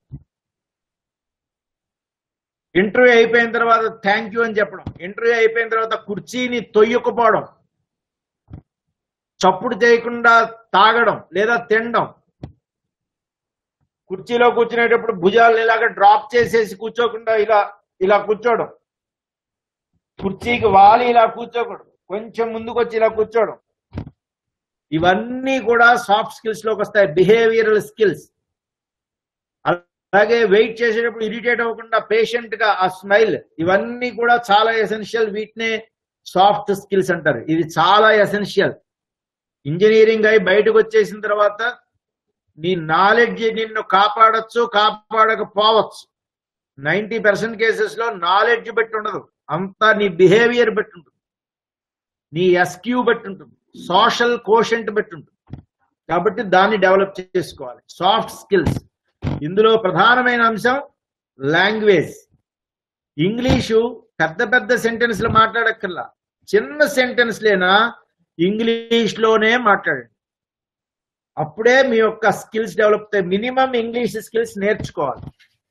ఇంటర్వ్యూ అయిపోయిన తర్వాత థ్యాంక్ యూ అని చెప్పడం ఇంటర్వ్యూ అయిపోయిన తర్వాత కుర్చీని తొయ్యకపోవడం చప్పుడు చేయకుండా తాగడం లేదా తినడం కుర్చీలో కూర్చునేటప్పుడు భుజాలు ఇలాగ డ్రాప్ చేసేసి కూర్చోకుండా ఇలా ఇలా కూర్చోవడం కుర్చీకి వాలి ఇలా కూర్చోకూడదు కొంచెం ముందుకు వచ్చి ఇలా కూర్చోవడం ఇవన్నీ కూడా సాఫ్ట్ స్కిల్స్ లోకి వస్తాయి బిహేవియరల్ స్కిల్స్ అలాగే వెయిట్ చేసేటప్పుడు ఇరిటేట్ అవ్వకుండా పేషెంట్ గా ఆ స్మైల్ ఇవన్నీ కూడా చాలా ఎసెన్షియల్ వీటినే సాఫ్ట్ స్కిల్స్ అంటారు ఇది చాలా ఎసెన్షియల్ ఇంజనీరింగ్ అయి బయటకు వచ్చేసిన తర్వాత నీ నాలెడ్జ్ నిన్ను కాపాడచ్చు కాపాడకపోవచ్చు నైన్టీ పర్సెంట్ కేసెస్ లో నాలెడ్జ్ బట్టి ఉండదు అంతా నీ బిహేవియర్ బట్టి ఉంటుంది నీ ఎస్క్యూ బట్టి ఉంటుంది సోషల్ కోషంట్ బట్టి ఉంటుంది కాబట్టి దాన్ని డెవలప్ చేసుకోవాలి సాఫ్ట్ స్కిల్స్ ఇందులో ప్రధానమైన అంశం లాంగ్వేజ్ ఇంగ్లీషు పెద్ద పెద్ద సెంటెన్స్లు మాట్లాడక్కర్లా చిన్న సెంటెన్స్ లేనా ఇంగ్లీష్ లోనే మాట్లాడండి అప్పుడే మీ యొక్క స్కిల్స్ డెవలప్ అవుతాయి మినిమం ఇంగ్లీష్ స్కిల్స్ నేర్చుకోవాలి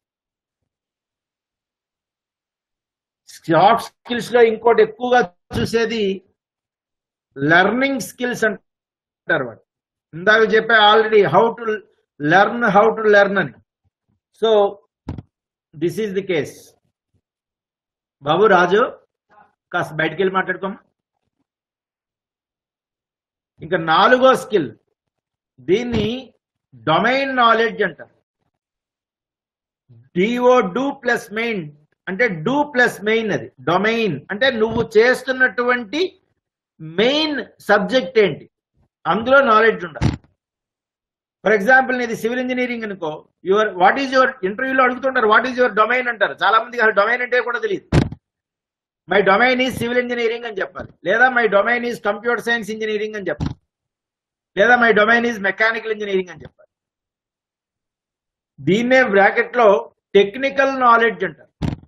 సాఫ్ట్ స్కిల్స్ లో ఇంకోటి ఎక్కువగా చూసేది లెర్నింగ్ స్కిల్స్ అంటారు వాడు ఇందాక చెప్పే already how to learn how to learn అని so this is the case Babu Raju కాస్త బయటికి వెళ్ళి మాట్లాడుకోమా ఇంకా నాలుగో స్కిల్ దీన్ని డొమైన్ నాలెడ్జ్ అంటారు డిఓ డూ ప్లస్ మెయిన్ అంటే డూ ప్లస్ మెయిన్ అది డొమైన్ అంటే నువ్వు చేస్తున్నటువంటి మెయిన్ సబ్జెక్ట్ ఏంటి అందులో నాలెడ్జ్ ఉండాలి ఫర్ ఎగ్జాంపుల్ నీది సివిల్ ఇంజనీరింగ్ అనుకో యువర్ వాట్ ఈజ్ యువర్ ఇంటర్వ్యూలో అడుగుతుంటారు వాట్ ఈజ్ యువర్ డొమైన్ అంటారు చాలా మందికి అసలు డొమైన్ అంటే కూడా తెలియదు my domain is civil engineering అని చెప్పాలి లేదా my domain is computer science engineering అని చెప్పాలి లేదా my domain is mechanical engineering అని చెప్పాలి దీన్నే బ్రాకెట్ లో టెక్నికల్ నాలెడ్జ్ అంటారు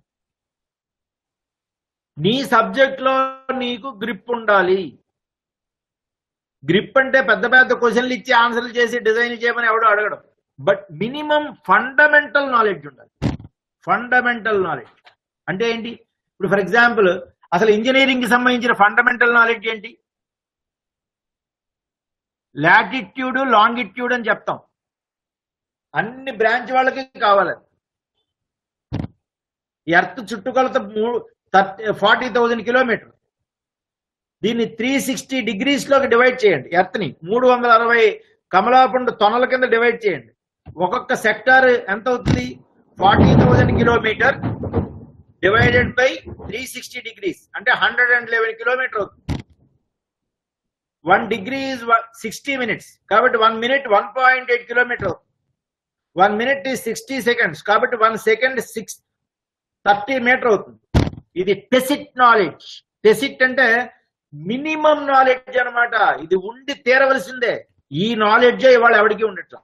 నీ సబ్జెక్ట్ లో నీకు గ్రిప్ ఉండాలి గ్రిప్ అంటే పెద్ద పెద్ద క్వశ్చన్లు ఇచ్చి ఆన్సర్లు చేసి డిజైన్ చేయమని ఎవడో అడగడం బట్ మినిమం ఫండమెంటల్ నాలెడ్జ్ ఉండాలి ఫండమెంటల్ నాలెడ్జ్ అంటే ఏంటి ఇప్పుడు ఫర్ ఎగ్జాంపుల్ అసలు ఇంజనీరింగ్ కి సంబంధించిన ఫండమెంటల్ నాలెడ్జ్ ఏంటి లాటిట్యూడ్ లాంగిట్యూడ్ అని చెప్తాం అన్ని బ్రాంచ్ వాళ్ళకి కావాలి ఎర్త్ చుట్టుకొలత ఫార్టీ థౌజండ్ కిలోమీటర్ దీన్ని త్రీ సిక్స్టీ డిగ్రీస్ లోకి డివైడ్ చేయండి ఎర్త్ ని మూడు వందల అరవై కమలాపండు తొనల కింద డివైడ్ చేయండి ఒక్కొక్క సెక్టార్ ఎంత అవుతుంది forty thousand kilometre divided by three sixty degrees అంటే హండ్రెడ్ అండ్ లెవెన్ కిలోమీటర్ అవుతుంది one degree is sixty minutes కాబట్టి one minute one point eight kilometre one minute ఈ సిక్స్టీ సెకండ్స్ కాబట్టి one second six thirty metre అవుతుంది ఇది టెసిట్ knowledge టెసిట్ అంటే minimum knowledge అన్నమాట ఇది ఉండి తీరవలసిందే ఈ నాలెడ్జ్ ఇవాళ ఎవరికి ఉండట్లా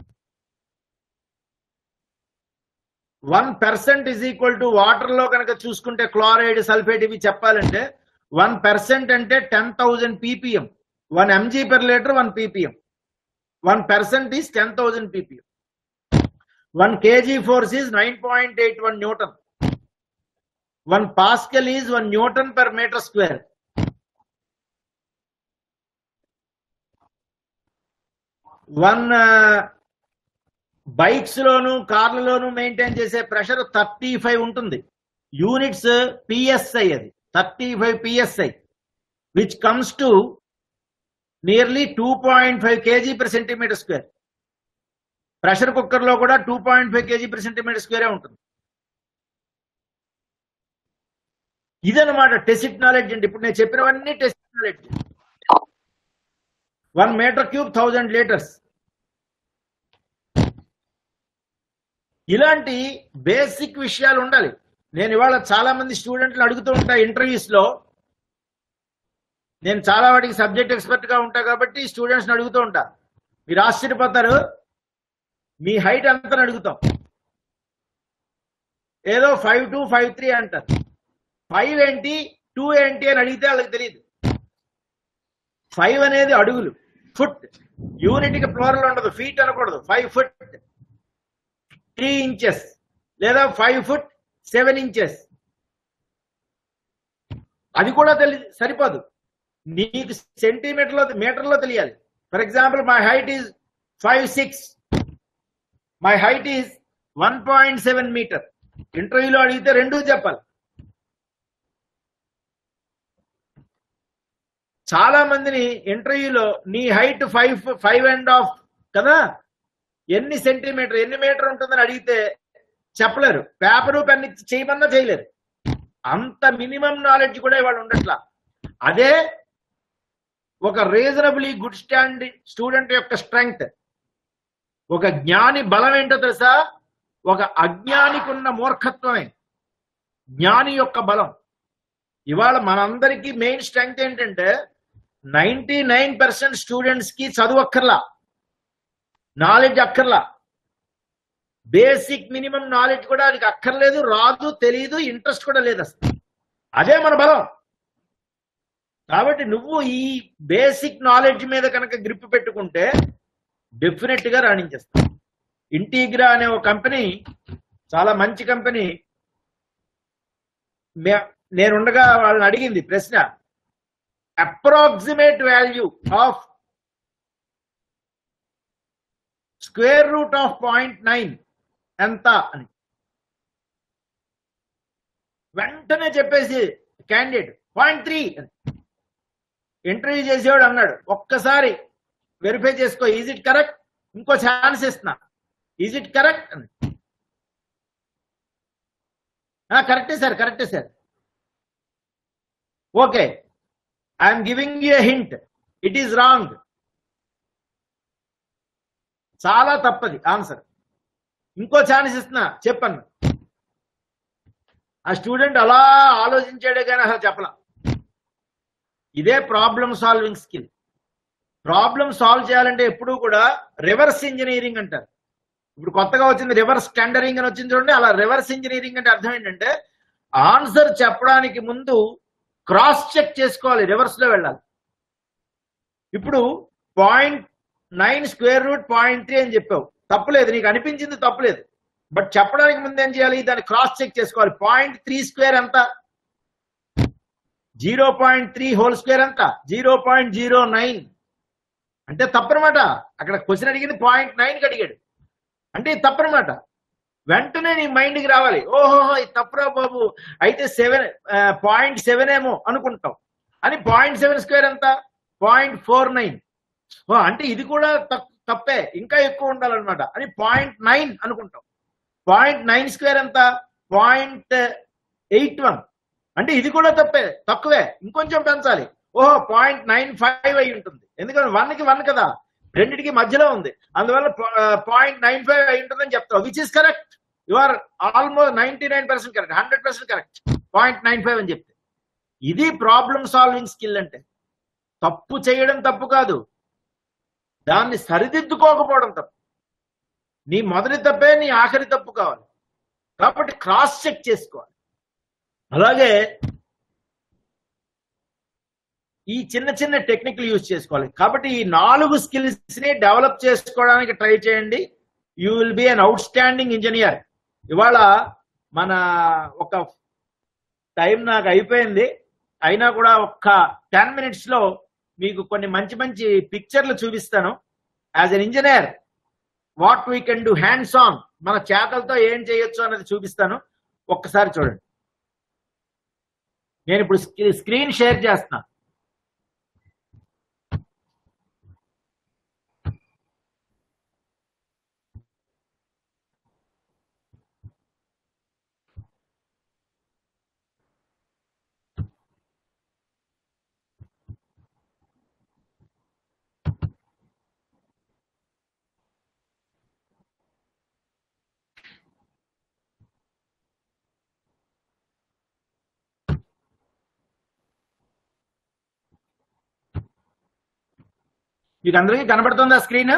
one percent is equal to water లో కనుక చూసుకుంటే క్లోరైడ్ సల్ఫేట్ ఇవి చెప్పాలంటే వన్ పర్సెంట్ అంటే ten thousand ppm one mg per litre one ppm one percent is ten thousand ppm one kg force is nine point eight one newton one pascal is one newton per metre square one bikes లోను కార్లలోను maintain చేసే pressure thirty five ఉంటుంది units psi అది thirty five psi which comes to nearly two point five kg per centimetre square pressure cooker లో కూడా two point five kg per centimetre స్క్వేరే ఉంటుంది ఇదనమాట టెసిట్ నాలెడ్జ్ అండి ఇప్పుడు నేను చెప్పినవన్నీ tacit knowledge one metre cube thousand litres ఇలాంటి బేసిక్ విషయాలు ఉండాలి నేను ఇవాళ చాలా మంది స్టూడెంట్లు అడుగుతూ ఉంటా ఇంటర్వ్యూస్ లో నేను చాలా వాటికి సబ్జెక్ట్ ఎక్స్పర్ట్ గా ఉంటా కాబట్టి స్టూడెంట్స్ అడుగుతూ ఉంటా మీరు ఆశ్చర్యపోతారు మీ హైట్ ఎంత అని అడుగుతాం ఏదో ఫైవ్ టూ ఫైవ్ త్రీ అంటారు ఫైవ్ ఏంటి టూ ఏంటి అని అడిగితే వాళ్ళకి తెలియదు ఫైవ్ అనేది అడుగులు ఫుట్ యూనిట్ కి ఫ్లోరల్ ఉండదు ఫీట్ అనకూడదు ఫైవ్ ఫుట్ త్రీ ఇంచెస్ లేదా ఫైవ్ ఫుట్ సెవెన్ ఇంచెస్ అది కూడా తెలి సరిపోదు నీకు సెంటీమీటర్ లో మీటర్ లో తెలియాలి for example my height is five six my height is one point seven metre ఇంటర్వ్యూలో అడిగితే రెండు చెప్పాలి చాలా మందిని ఇంటర్వ్యూలో నీ height five five and half కదా ఎన్ని సెంటీమీటర్ ఎన్ని మీటర్ ఉంటుందని అడిగితే చెప్పలేరు పేపరు పెన్ ఇచ్చి చేయమన్నా చేయలేరు అంత మినిమం నాలెడ్జ్ కూడా ఇవాళ ఉండట్లా అదే ఒక రీజనబుల్లీ గుడ్ స్టాండ్ స్టూడెంట్ యొక్క స్ట్రెంగ్త్ ఒక జ్ఞాని బలం ఏంటో తెలుసా ఒక అజ్ఞానికి ఉన్న మూర్ఖత్వమే జ్ఞాని యొక్క బలం ఇవాళ మనందరికీ మెయిన్ స్ట్రెంగ్త్ ఏంటంటే నైన్టీ నైన్ పర్సెంట్ స్టూడెంట్స్ కి చదువు అక్కర్లా నాలెడ్జ్ అక్కర్లా బేసిక్ మినిమం నాలెడ్జ్ కూడా అది అక్కర్లేదు రాదు తెలియదు ఇంట్రెస్ట్ కూడా లేదు అసలు అదే మన బలం కాబట్టి నువ్వు ఈ బేసిక్ నాలెడ్జ్ మీద కనుక గ్రిప్ పెట్టుకుంటే డెఫినెట్ గా రాణించేస్తావు ఇంటీగ్రా అనే ఒక కంపెనీ చాలా మంచి కంపెనీ నేనుండగా వాళ్ళని అడిగింది ప్రశ్న approximate value of square root of point nine ఎంత అని వెంటనే చెప్పేసి క్యాండిడేట్ పాయింట్ త్రీ ఇంటర్వ్యూ చేసేవాడు అన్నాడు ఒక్కసారి వెరిఫై చేసుకో ఈజ్ ఇట్ కరెక్ట్ ఇంకో ఛాన్స్ ఇస్తున్నా ఈజ్ ఇట్ కరెక్ట్ అని కరెక్టే సార్ కరెక్టే sir okay I'm giving you hint it is wrong చాలా తప్పది ఆన్సర్ ఇంకో ఛాన్స్ ఇస్తున్నా చెప్పను ఆ స్టూడెంట్ అలా ఆలోచించాడే కానీ అసలు చెప్పలా ఇదే problem solving skill problem solve చేయాలంటే ఎప్పుడూ కూడా రివర్స్ ఇంజనీరింగ్ అంటారు ఇప్పుడు కొత్తగా వచ్చింది రివర్స్ టెండరింగ్ అని వచ్చింది చూడండి అలా రివర్స్ ఇంజనీరింగ్ అంటే అర్థం ఏంటంటే ఆన్సర్ చెప్పడానికి ముందు క్రాస్ చెక్ చేసుకోవాలి రివర్స్ లో వెళ్ళాలి ఇప్పుడు point nine square root point three అని చెప్పావు తప్పులేదు నీకు అనిపించింది తప్పులేదు బట్ చెప్పడానికి ముందు ఏం చేయాలి దాన్ని క్రాస్ చెక్ చేసుకోవాలి పాయింట్ త్రీ స్క్వేర్ ఎంత zero point three whole square ఎంత జీరో పాయింట్ జీరో నైన్ అంటే తప్పనమాట అక్కడ క్వశ్చన్ అడిగింది పాయింట్ నైన్ అడిగాడు అంటే ఇది తప్పనమాట వెంటనే నీ మైండ్కి రావాలి ఓహో ఇది తప్పురా బాబు అయితే సెవెన్ పాయింట్ సెవెన్ ఏమో అనుకుంటాం అని పాయింట్ సెవెన్ స్క్వేర్ ఎంత పాయింట్ ఫోర్ నైన్ అంటే ఇది కూడా తప్- తప్పే ఇంకా ఎక్కువ ఉండాలన్నమాట అని పాయింట్ నైన్ అనుకుంటాం పాయింట్ నైన్ స్క్వేర్ ఎంత పాయింట్ ఎయిట్ వన్ అంటే ఇది కూడా తప్పే తక్కువే ఇంకొంచెం పెంచాలి ఓహో పాయింట్ నైన్ ఫైవ్ అయి ఉంటుంది ఎందుకంటే వన్ కి వన్ కదా రెండిటికి మధ్యలో ఉంది అందువల్ల పాయింట్ నైన్ ఫైవ్ అయి ఉంటుందని చెప్తావు which is correct you are almost ninety nine percent correct hundred percent correct point nine five అని చెప్తే ఇది ప్రాబ్లమ్ సాల్వింగ్ స్కిల్ అంటే తప్పు చేయడం తప్పు కాదు దాన్ని సరిదిద్దుకోకపోవడం తప్పు నీ మొదటి తప్పే నీ ఆఖరి తప్పు కావాలి కాబట్టి క్రాస్ చెక్ చేసుకోవాలి అలాగే ఈ చిన్న చిన్న టెక్నికల్ యూజ్ చేసుకోవాలి కాబట్టి ఈ నాలుగు స్కిల్స్ ని డెవలప్ చేసుకోవడానికి ట్రై చేయండి you will be an outstanding engineer ఇవాళ మన ఒక టైం నాకు అయిపోయింది అయినా కూడా ఒక్క టెన్ మినిట్స్ లో మీకు కొన్ని మంచి మంచి పిక్చర్లు చూపిస్తాను as an engineer what we can do hands on మన చేతలతో ఏం చేయొచ్చు అనేది చూపిస్తాను ఒక్కసారి చూడండి నేను ఇప్పుడు స్క్రీన్ షేర్ చేస్తున్నా మీకు అందరికీ కనబడుతుందా screen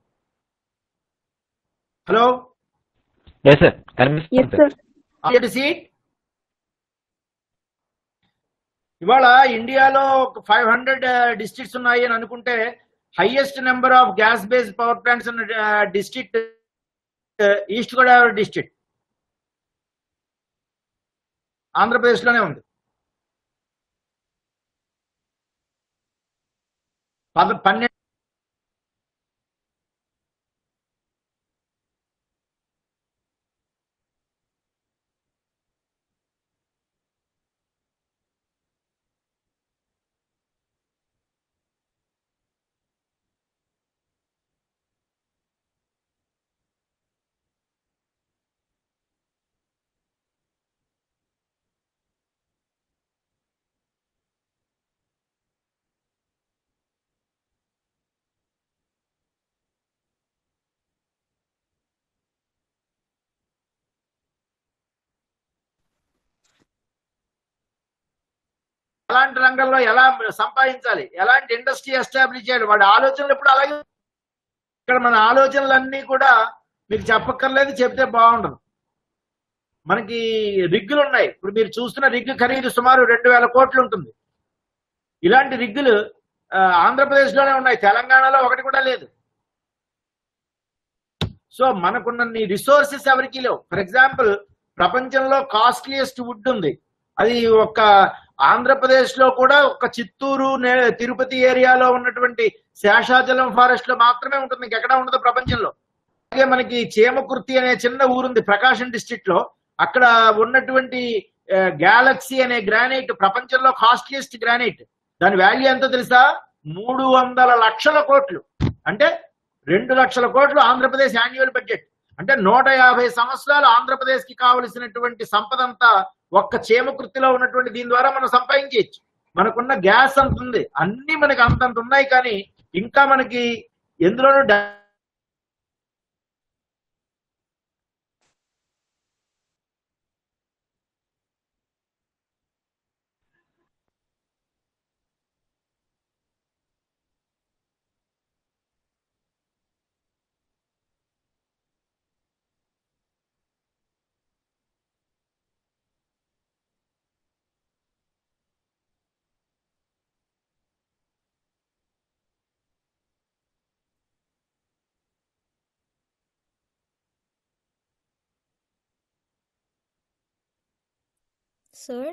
hello yes sir yes కనిపిస్తుంది సార్ సార్ సీట్ ఇవాళ ఇండియాలో ఒక ఫైవ్ హండ్రెడ్ డిస్ట్రిక్ట్స్ ఉన్నాయి అని అనుకుంటే highest number of gas based power plants ఉన్న district east Godavari district Andhra Pradesh లోనే ఉంది పద పన్నెండు ఎలాంటి రంగంలో ఎలా సంపాదించాలి ఎలాంటి ఇండస్ట్రీ ఎస్టాబ్లిష్ చేయాలి వాడి ఆలోచనలు ఎప్పుడు అలాగే ఇక్కడ మన ఆలోచనలన్నీ కూడా మీకు చెప్పక్కర్లేదు చెప్తే బాగుండదు మనకి రిగ్గులు ఉన్నాయి ఇప్పుడు మీరు చూస్తున్న రిగ్గు ఖరీదు సుమారు రెండు వేల కోట్లు ఉంటుంది ఇలాంటి రిగ్గులు ఆ, ఆంధ్రప్రదేశ్లోనే ఉన్నాయి తెలంగాణలో ఒకటి కూడా లేదు సో మనకున్న రిసోర్సెస్ ఎవరికి లేవు ఫర్ ఎగ్జాంపుల్ ప్రపంచంలో కాస్ట్లీయెస్ట్ వుడ్ ఉంది అది ఒక ఆంధ్రప్రదేశ్ లో కూడా ఒక చిత్తూరు నే- తిరుపతి ఏరియాలో ఉన్నటువంటి శేషాచలం ఫారెస్ట్ లో మాత్రమే ఉంటుంది ఇంకెక్కడ ఉండదు ప్రపంచంలో అలాగే మనకి చీమకుర్తి అనే చిన్న ఊరుంది ప్రకాశం డిస్ట్రిక్ట్ లో అక్కడ ఉన్నటువంటి గ్యాలక్సీ అనే గ్రానైట్ ప్రపంచంలో కాస్ట్లీయెస్ట్ గ్రానైట్ దాని వాల్యూ ఎంతో తెలుసా మూడు వందల లక్షల కోట్లు అంటే రెండు లక్షల కోట్లు ఆంధ్రప్రదేశ్ యాన్యువల్ బడ్జెట్ అంటే నూట యాభై సంవత్సరాలు ఆంధ్రప్రదేశ్ కి కావలసినటువంటి సంపద అంతా ఒక్క చేమకృతిలో ఉన్నటువంటి దీని ద్వారా మనం సంపాదించవచ్చు మనకున్న గ్యాస్ అంత ఉంది అన్ని మనకి అంతంత ఉన్నాయి కానీ ఇంకా మనకి ఎందులోనూ డా- Sir?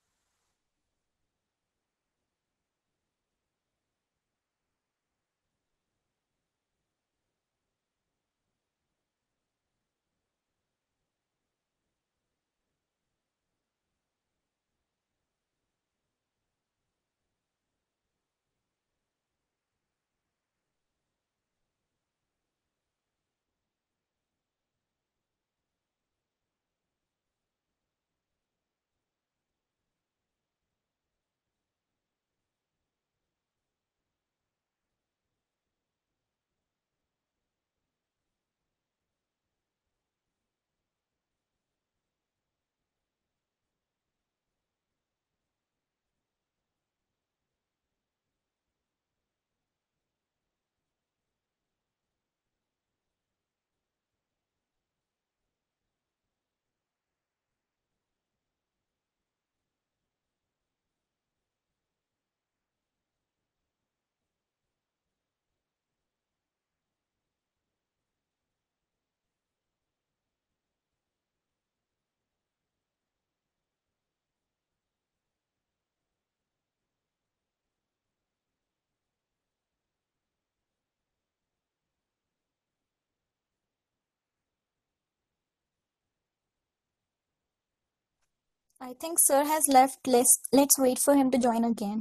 I think Sir has left. Let's, let's wait for him to join again.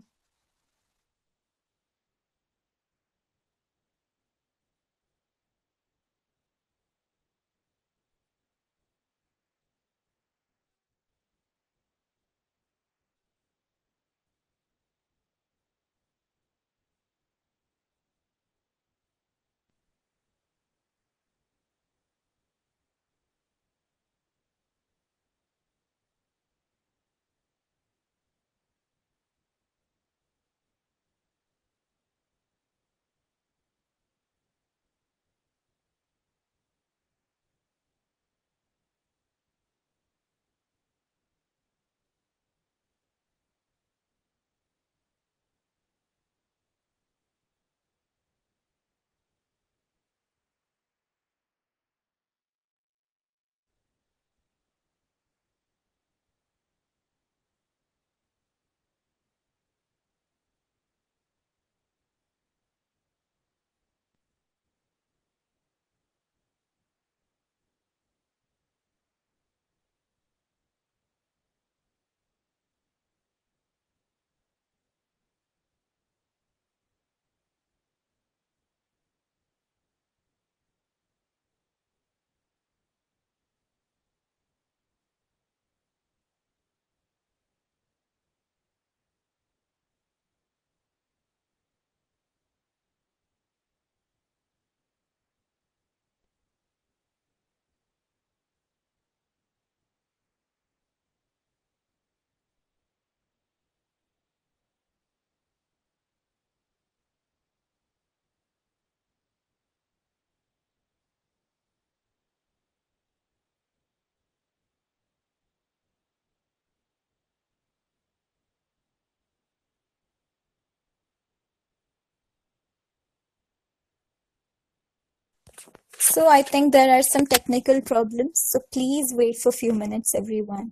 So I think there are some technical problems. So please wait for a few minutes, everyone.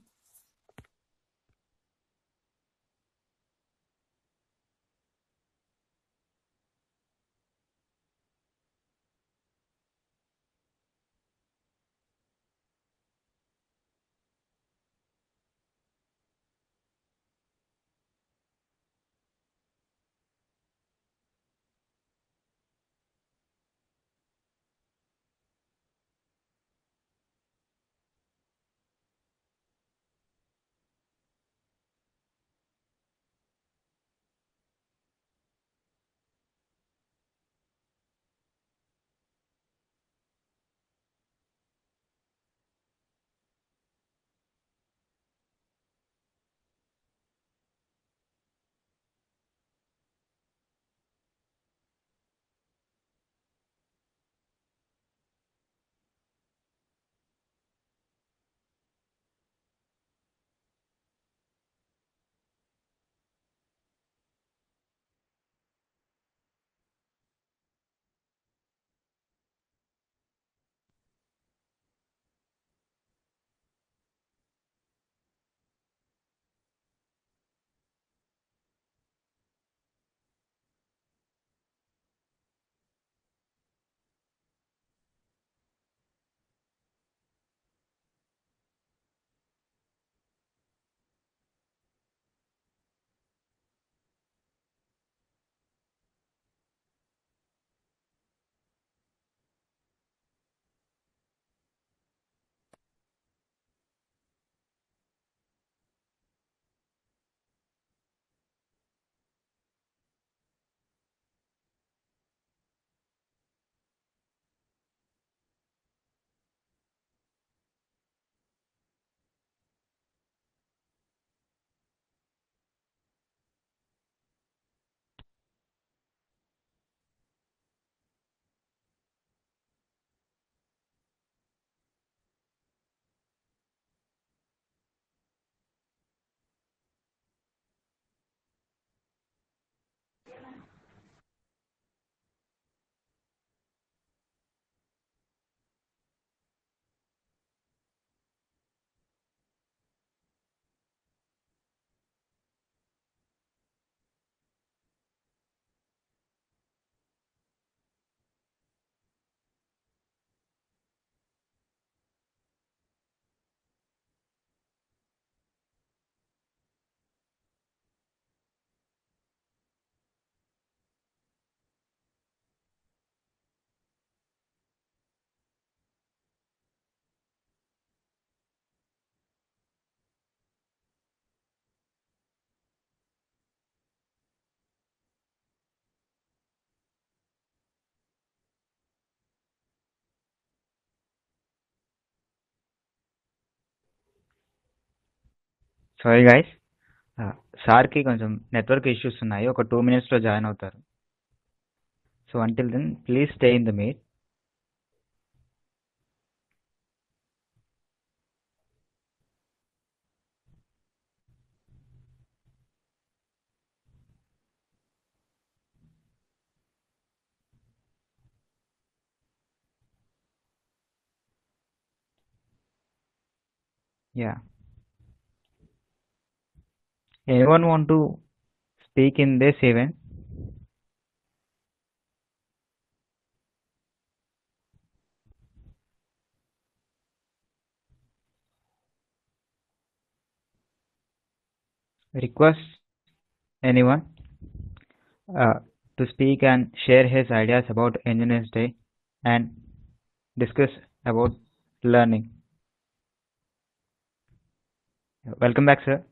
Sorry guys సార్కి కొంచెం network issues ఉన్నాయి ఒక two మినిట్స్లో join అవుతారు so until then please stay in the meet Yeah. Anyone want to speak in this event? Request anyone uh, to speak and share his ideas about Engineers Day and discuss about learning. Welcome back, sir.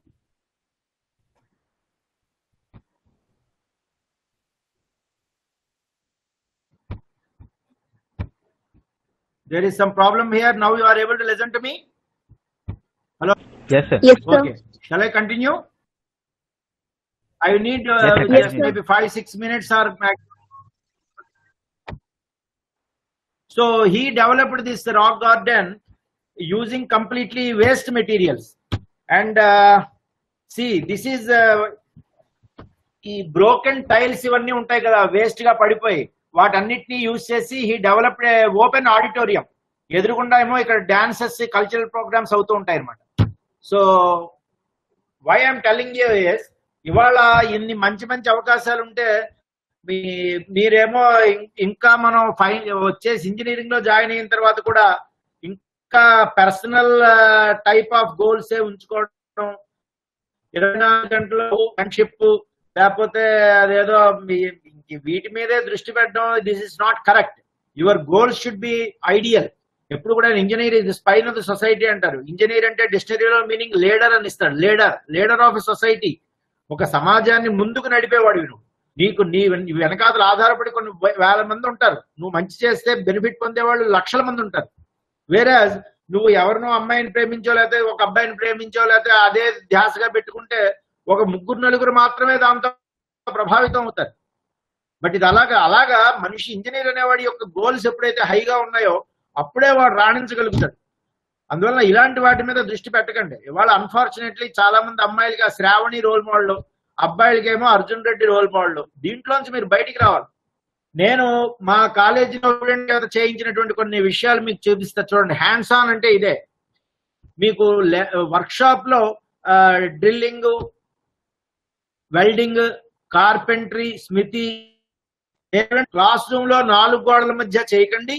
There is some problem here. Now you are able to listen to me? Hello? Yes, sir. Yes, sir. Okay. Shall I continue? I need uh, Yes, sir. just Continue. maybe five, six minutes or max. So he developed this rock garden using completely waste materials. And uh, see, this is uh, ఈ broken tiles ఇవన్నీ ఉంటాయి కదా waste గా పడిపోయి వాటన్నిటిని use చేసి he developed open auditorium ఎదురుగుండా ఏమో ఇక్కడ డాన్సెస్ కల్చరల్ ప్రోగ్రామ్స్ అవుతూ ఉంటాయి అనమాట so why I'm telling you yes ఇవాళ ఇన్ని మంచి మంచి అవకాశాలు ఉంటే మీ మీరేమో ఇం- ఇంకా మనం ఫైన్ వచ్చేసి ఇంజనీరింగ్ లో జాయిన్ అయిన తర్వాత కూడా ఇంకా పర్సనల్ టైప్ ఆఫ్ గోల్స్ ఏ ఉంచుకోవడం ఇరవై నాలుగు గంటలు ఫ్రెండ్షిప్ లేకపోతే అదేదో మీ- ఇంక వీటి మీదే దృష్టి పెట్టడం this is not correct your goal should be ideal ఎప్పుడు కూడా engineer is spine of the society అంటారు ఇంజనీర్ అంటే డిక్షనరీలో మీనింగ్ లీడర్ అని ఇస్తాడు లీడర్ లీడర్ ఆఫ్ సొసైటీ ఒక సమాజాన్ని ముందుకు నడిపేవాడు వీడు నీకు నీ నీ వెనకాతలు ఆధారపడి కొన్ని వే- వేల మంది ఉంటారు నువ్వు మంచి చేస్తే బెనిఫిట్ పొందేవాళ్ళు లక్షల మంది ఉంటారు వేరే నువ్వు ఎవరినో అమ్మాయిని ప్రేమించో లేకపోతే ఒక అబ్బాయిని ప్రేమించో లేకపోతే అదే ధ్యాసగా పెట్టుకుంటే ఒక ముగ్గురు నలుగురు మాత్రమే దాంతో ప్రభావితం అవుతారు బట్ ఇది అలాగా అలాగా మనిషి ఇంజనీర్ అనేవాడి యొక్క గోల్స్ ఎప్పుడైతే హైగా ఉన్నాయో అప్పుడే వాడు రాణించగలుగుతాడు అందువల్ల ఇలాంటి వాటి మీద దృష్టి పెట్టకండి ఇవాళ అన్ఫార్చునేట్లీ చాలా మంది అమ్మాయిలకి ఆ శ్రావణి రోల్ మోడల్ అబ్బాయిలకేమో అర్జున్ రెడ్డి రోల్ మోడల్ దీంట్లోంచి మీరు బయటికి రావాలి నేను మా కాలేజీలో స్టూడెంట్ చేత చేయించినటువంటి కొన్ని విషయాలు మీకు చూపిస్తా చూడండి హ్యాండ్స్ ఆన్ అంటే ఇదే మీకు వర్క్ షాప్ లో drilling welding carpentry smithy classroom లో నాలుగు గోడల మధ్య చేయకండి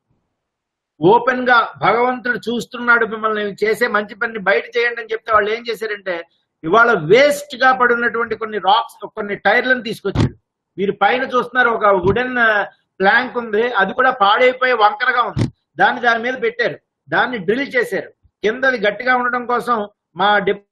ఓపెన్ గా భగవంతుడు చూస్తున్నాడు మిమ్మల్ని చేసే మంచి పని బయట చేయండి అని చెప్తే వాళ్ళు ఏం చేశారంటే ఇవాళ వేస్ట్ గా పడున్నటువంటి కొన్ని రాక్స్ కొన్ని టైర్లను తీసుకొచ్చారు మీరు పైన చూస్తున్నారు ఒక వుడెన్ ప్లాంక్ ఉంది అది కూడా పాడైపోయి వంకరగా ఉంది దాన్ని దాని మీద పెట్టారు దాన్ని డ్రిల్ చేశారు కిందది గట్టిగా ఉండడం కోసం మా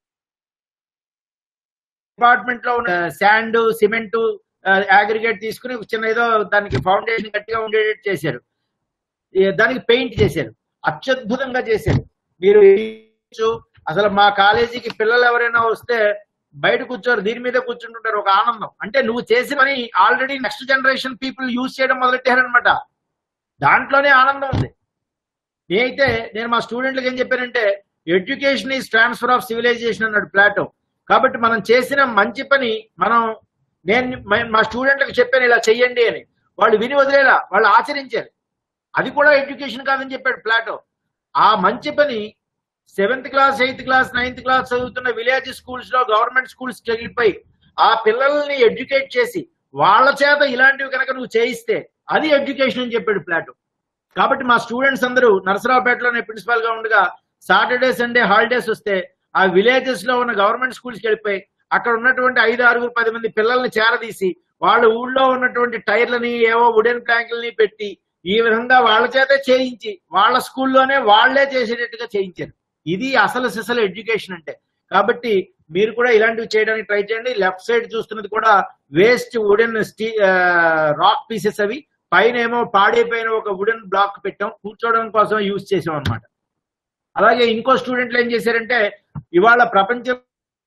డిపార్ట్మెంట్ లో ఉన్న శాండ్ సిమెంట్ అగ్రిగేట్ తీసుకుని ఒక చిన్న ఏదో దానికి ఫౌండేషన్ గట్టిగా ఉండేటట్టు చేశారు ఏ, దానికి పెయింట్ చేశారు అత్యద్భుతంగా చేశారు మీరు చూడొచ్చు, అసలు మా కాలేజీకి పిల్లలు ఎవరైనా వస్తే బయట కూర్చోరు దీని మీద కూర్చుంటుంటారు ఒక ఆనందం అంటే నువ్వు చేసిన పని already next generation people use చేయడం మొదలెట్టారనమాట దాంట్లోనే ఆనందం ఉంది నేనైతే నేను మా స్టూడెంట్లకు ఏం చెప్పానంటే education is transfer of civilisation అన్నాడు ప్లాటో కాబట్టి మనం చేసిన మంచి పని మనం నేను మ- మా స్టూడెంట్లకు చెప్పాను ఇలా చెయ్యండి అని వాళ్ళు విని వదిలేలా వాళ్ళు ఆచరించారు అది కూడా ఎడ్యుకేషన్ కాదని చెప్పాడు ప్లాటో ఆ మంచి పని seventh class eighth class ninth class చదువుతున్న విలేజ్ స్కూల్స్ లో గవర్నమెంట్ స్కూల్స్ వెళ్ళిపోయి ఆ పిల్లల్ని ఎడ్యుకేట్ చేసి వాళ్ళ చేత ఇలాంటివి కనుక నువ్వు చేయిస్తే అది ఎడ్యుకేషన్ అని చెప్పాడు ప్లాటో కాబట్టి మా స్టూడెంట్స్ అందరూ నరసరావుపేటలోనే ప్రిన్సిపాల్ గా ఉండగా సాటర్డే సండే హాలిడేస్ వస్తే ఆ విలేజెస్ లో ఉన్న గవర్నమెంట్ స్కూల్స్ కి వెళ్ళిపోయి అక్కడ ఉన్నటువంటి ఐదు ఆరుగురు పది మంది పిల్లల్ని చేరదీసి వాళ్ళ ఊళ్ళో ఉన్నటువంటి టైర్లని ఏవో వుడెన్ ప్లాంకులని పెట్టి ఈ విధంగా వాళ్ళ చేతే చేయించి వాళ్ళ స్కూల్లోనే వాళ్లే చేసేటట్టుగా చేయించారు ఇది అసలు సిసలు ఎడ్యుకేషన్ అంటే కాబట్టి మీరు కూడా ఇలాంటివి చేయడానికి ట్రై చేయండి లెఫ్ట్ సైడ్ చూస్తున్నది కూడా వేస్ట్ వుడెన్ స్టీ రాక్ పీసెస్ అవి పైన ఏమో పాడైపోయిన ఒక వుడెన్ బ్లాక్ పెట్టాం కూర్చోవడం కోసం యూజ్ చేసాం అనమాట అలాగే ఇంకో స్టూడెంట్లు ఏం చేశారంటే ఇవాళ ప్రపంచం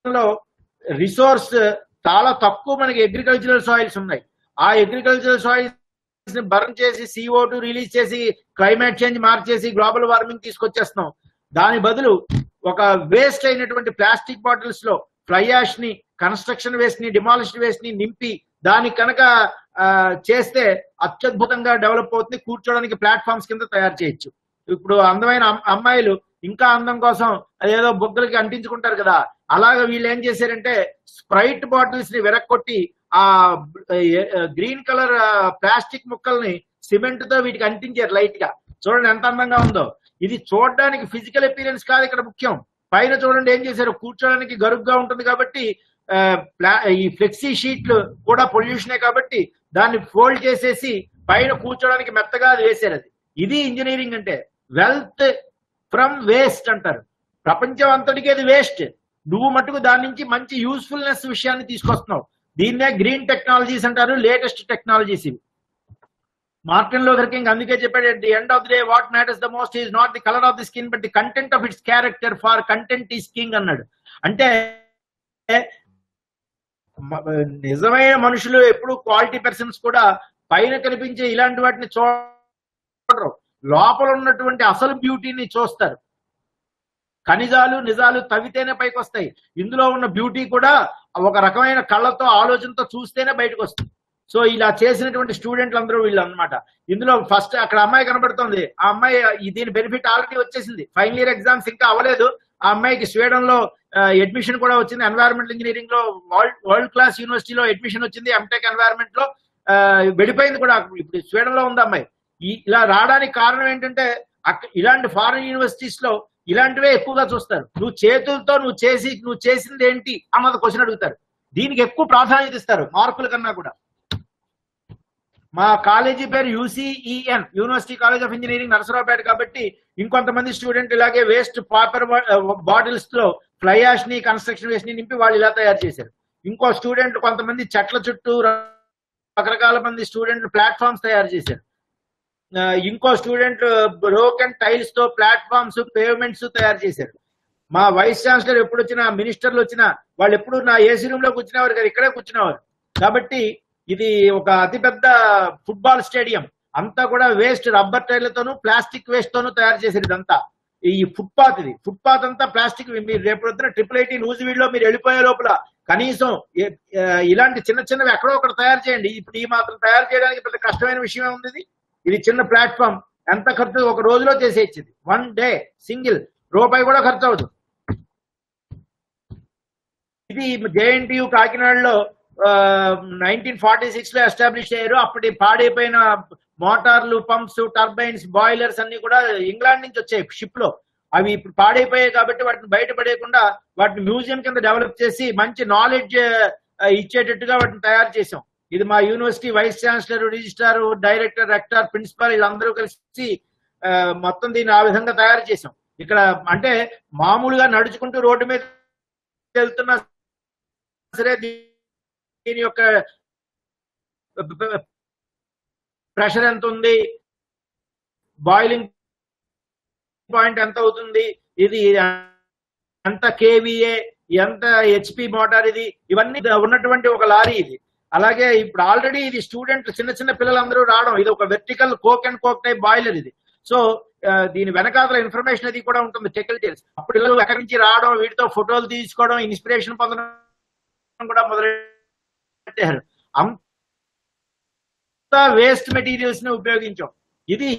లో రిసోర్స్ చాలా తక్కువ మనకి అగ్రికల్చరల్ సాయిల్స్ ఉన్నాయి ఆ అగ్రికల్చరల్ సాయిల్స్ ని బర్న్ చేసి సిఓ టూ రిలీజ్ చేసి క్లైమేట్ చేంజ్ మార్చేసి గ్లోబల్ వార్మింగ్ తీసుకొచ్చేస్తున్నాం దాని బదులు ఒక వేస్ట్ అయినటువంటి ప్లాస్టిక్ బాటిల్స్ లో ఫ్లై యాష్ ని కన్స్ట్రక్షన్ వేస్ట్ ని డిమాలిష్డ్ వేస్ట్ ని నింపి దానికి కనుక ఆ, చేస్తే అత్యద్భుతంగా డెవలప్ అవుతుంది కూర్చోడానికి ప్లాట్ఫామ్స్ కింద తయారు చేయొచ్చు ఇప్పుడు అందమైన అమ్- అమ్మాయిలు ఇంకా అందం కోసం అదేదో బొగ్గలకి అంటించుకుంటారు కదా అలాగ వీళ్ళు ఏం చేశారంటే స్ప్రైట్ బాటిల్స్ ని వెరక్కొట్టి ఆ గ్రీన్ కలర్ ప్లాస్టిక్ ముక్కల్ని సిమెంట్ తో వీటికి అంటించారు లైట్ గా చూడండి ఎంత అందంగా ఉందో ఇది చూడడానికి ఫిజికల్ అపీరెన్స్ కాదు ఇక్కడ ముఖ్యం పైన చూడండి ఏం చేశారు కూర్చోడానికి గరుగ్గా ఉంటుంది కాబట్టి ఆ, ప్లా- ఈ ఫ్లెక్సీ షీట్లు కూడా పొల్యూషనే కాబట్టి దాన్ని ఫోల్డ్ చేసేసి పైన కూర్చోడానికి మెత్తగా అది వేశారు అది ఇది ఇంజనీరింగ్ అంటే వెల్త్ ఫ్రమ్ వేస్ట్ అంటారు ప్రపంచం అంతటికి అది వేస్ట్ నువ్వు మటుకు దాని నుంచి మంచి యూస్ఫుల్నెస్ విషయాన్ని తీసుకొస్తున్నావు దీన్నే గ్రీన్ టెక్నాలజీస్ అంటారు లేటెస్ట్ టెక్నాలజీస్ ఇవి మార్టిన్ లూథర్ కింగ్ అందుకే చెప్పాడు at the end of the day what matters the most is not the colour of the skin but the content of its character for content is king అన్నాడు అంటే మ- నిజమైన మనుషులు ఎప్పుడు quality persons కూడా పైన కనిపించే ఇలాంటి వాటిని చూడరు లోపల ఉన్నటువంటి అసలు బ్యూటీని చూస్తారు ఖనిజాలు నిజాలు తవ్వితేనే పైకి వస్తాయి ఇందులో ఉన్న బ్యూటీ కూడా ఒక రకమైన కళ్ళతో ఆలోచనతో చూస్తేనే బయటకు వస్తుంది సో ఇలా చేసినటువంటి స్టూడెంట్లు అందరూ వీళ్ళు అన్నమాట ఇందులో ఫస్ట్ అక్కడ అమ్మాయి కనబడుతోంది ఆ అమ్మాయి ఈ దీని బెనిఫిట్ ఆల్రెడీ వచ్చేసింది ఫైనల్ ఇయర్ ఎగ్జామ్స్ ఇంకా అవ్వలేదు ఆ అమ్మాయికి స్వీడన్ లో అడ్మిషన్ కూడా వచ్చింది ఎన్వైరన్మెంటల్ ఇంజనీరింగ్ లో వరల్డ్ వరల్డ్ క్లాస్ యూనివర్సిటీలో అడ్మిషన్ వచ్చింది ఎంటెక్ ఎన్వైరన్మెంట్ లో ఆ, వెళ్ళిపోయింది కూడా ఇప్పుడు స్వీడన్ లో ఉంది అమ్మాయి ఈ ఇలా రావడానికి కారణం ఏంటంటే అక్క- ఇలాంటి ఫారిన్ యూనివర్సిటీస్ లో ఇలాంటివే ఎక్కువగా చూస్తారు నువ్వు చేతులతో నువ్వు చేసి నువ్వు చేసింది ఏంటి అన్నది క్వశ్చన్ అడుగుతారు దీనికి ఎక్కువ ప్రాధాన్యత ఇస్తారు మార్కుల కన్నా కూడా మా కాలేజీ పేరు UCEN university college of engineering Narasaraopet కాబట్టి ఇంకొంతమంది స్టూడెంట్ ఇలాగే వేస్ట్ పేపర్ బాటిల్స్ లో ఫ్లై యాష్ ని కన్స్ట్రక్షన్ వేస్ట్ ని నింపి వాళ్ళు ఇలా తయారు చేశారు ఇంకో స్టూడెంట్ కొంతమంది చెట్ల చుట్టూ రకరకాల మంది స్టూడెంట్ ప్లాట్ఫామ్స్ తయారు చేశారు ఆ, ఇంకో స్టూడెంట్ బ్రోకెన్ టైల్స్ తో ప్లాట్ఫామ్స్ పేవ్మెంట్స్ తయారు చేశారు మా వైస్ ఛాన్సలర్ ఎప్పుడు వచ్చినా మినిస్టర్లు వచ్చినా వాళ్ళు ఎప్పుడు నా ఏసీ రూమ్ లో కూర్చునేవారు కదా ఇక్కడే కూర్చునేవారు కాబట్టి ఇది ఒక అతిపెద్ద ఫుట్బాల్ స్టేడియం అంతా కూడా వేస్ట్ రబ్బర్ టైర్లతోనూ ప్లాస్టిక్ వేస్ట్ తోనూ తయారు చేశారు ఇదంతా ఈ ఫుట్పాత్ ఇది ఫుట్పాత్ అంతా ప్లాస్టిక్ మీరు రేపు పొద్దున ట్రిపుల్ ఐటీ నూజివీడ్ లో మీరు వెళ్ళిపోయే లోపల కనీసం ఏ- ఆ, ఇలాంటి చిన్న చిన్నవి ఎక్కడో ఒకటి తయారు చేయండి ఇప్పుడు ఈ మాత్రం తయారు చేయడానికి పెద్ద కష్టమైన విషయం ఉంది ఇది ఇది చిన్న ప్లాట్ఫామ్ ఎంత ఖర్చు ఒక రోజులో చేసేచ్చింది వన్ డే సింగిల్ రూపాయి కూడా ఖర్చు అవ్వదు ఇది జేఎన్టీయు కాకినాడలో నైన్టీన్ ఫార్టీ సిక్స్ లో ఎస్టాబ్లిష్ అయ్యారు అప్పటి పాడైపోయిన మోటార్లు పంప్స్ టర్బైన్స్ బాయిలర్స్ అన్ని కూడా ఇంగ్లాండ్ నుంచి వచ్చాయి షిప్ లో అవి ఇప్పుడు పాడైపోయాయి కాబట్టి వాటిని బయటపడేయకుండా వాటిని మ్యూజియం కింద డెవలప్ చేసి మంచి నాలెడ్జ్ ఇచ్చేటట్టుగా వాటిని తయారు చేసాం ఇది మా university vice chancellor registrar director rector principal వీళ్ళందరూ కలిసి ఆ, మొత్తం దీన్ని ఆ విధంగా తయారు చేసాం ఇక్కడ అంటే మామూలుగా నడుచుకుంటూ రోడ్డు మీద వెళ్తున్నా సరే దీని యొక్క ప్రెషర్ ఎంత ఉంది బాయిలింగ్ పాయింట్ ఎంత అవుతుంది ఇది ఎంత కేవీఏ ఎంత హెచ్పి మోటార్ ఇది ఇవన్నీ ఉన్నటువంటి ఒక లారీ ఇది అలాగే ఇప్పుడు ఆల్రెడీ ఇది స్టూడెంట్ చిన్న చిన్న పిల్లలందరూ రావడం ఇది ఒక vertical coke and coke type boiler ఇది సో ఆ, దీని వెనకాల ఇన్ఫర్మేషన్ అది కూడా ఉంటుంది టెక్నికల్ డీటెయిల్స్ అప్పుడు పిల్లలు ఎక్కడి నుంచి రావడం వీటితో ఫోటోలు తీసుకోవడం ఇన్స్పిరేషన్ పొందడం కూడా మొదలెట్టారు అంత వేస్ట్ మెటీరియల్స్ ని ఉపయోగించాం ఇది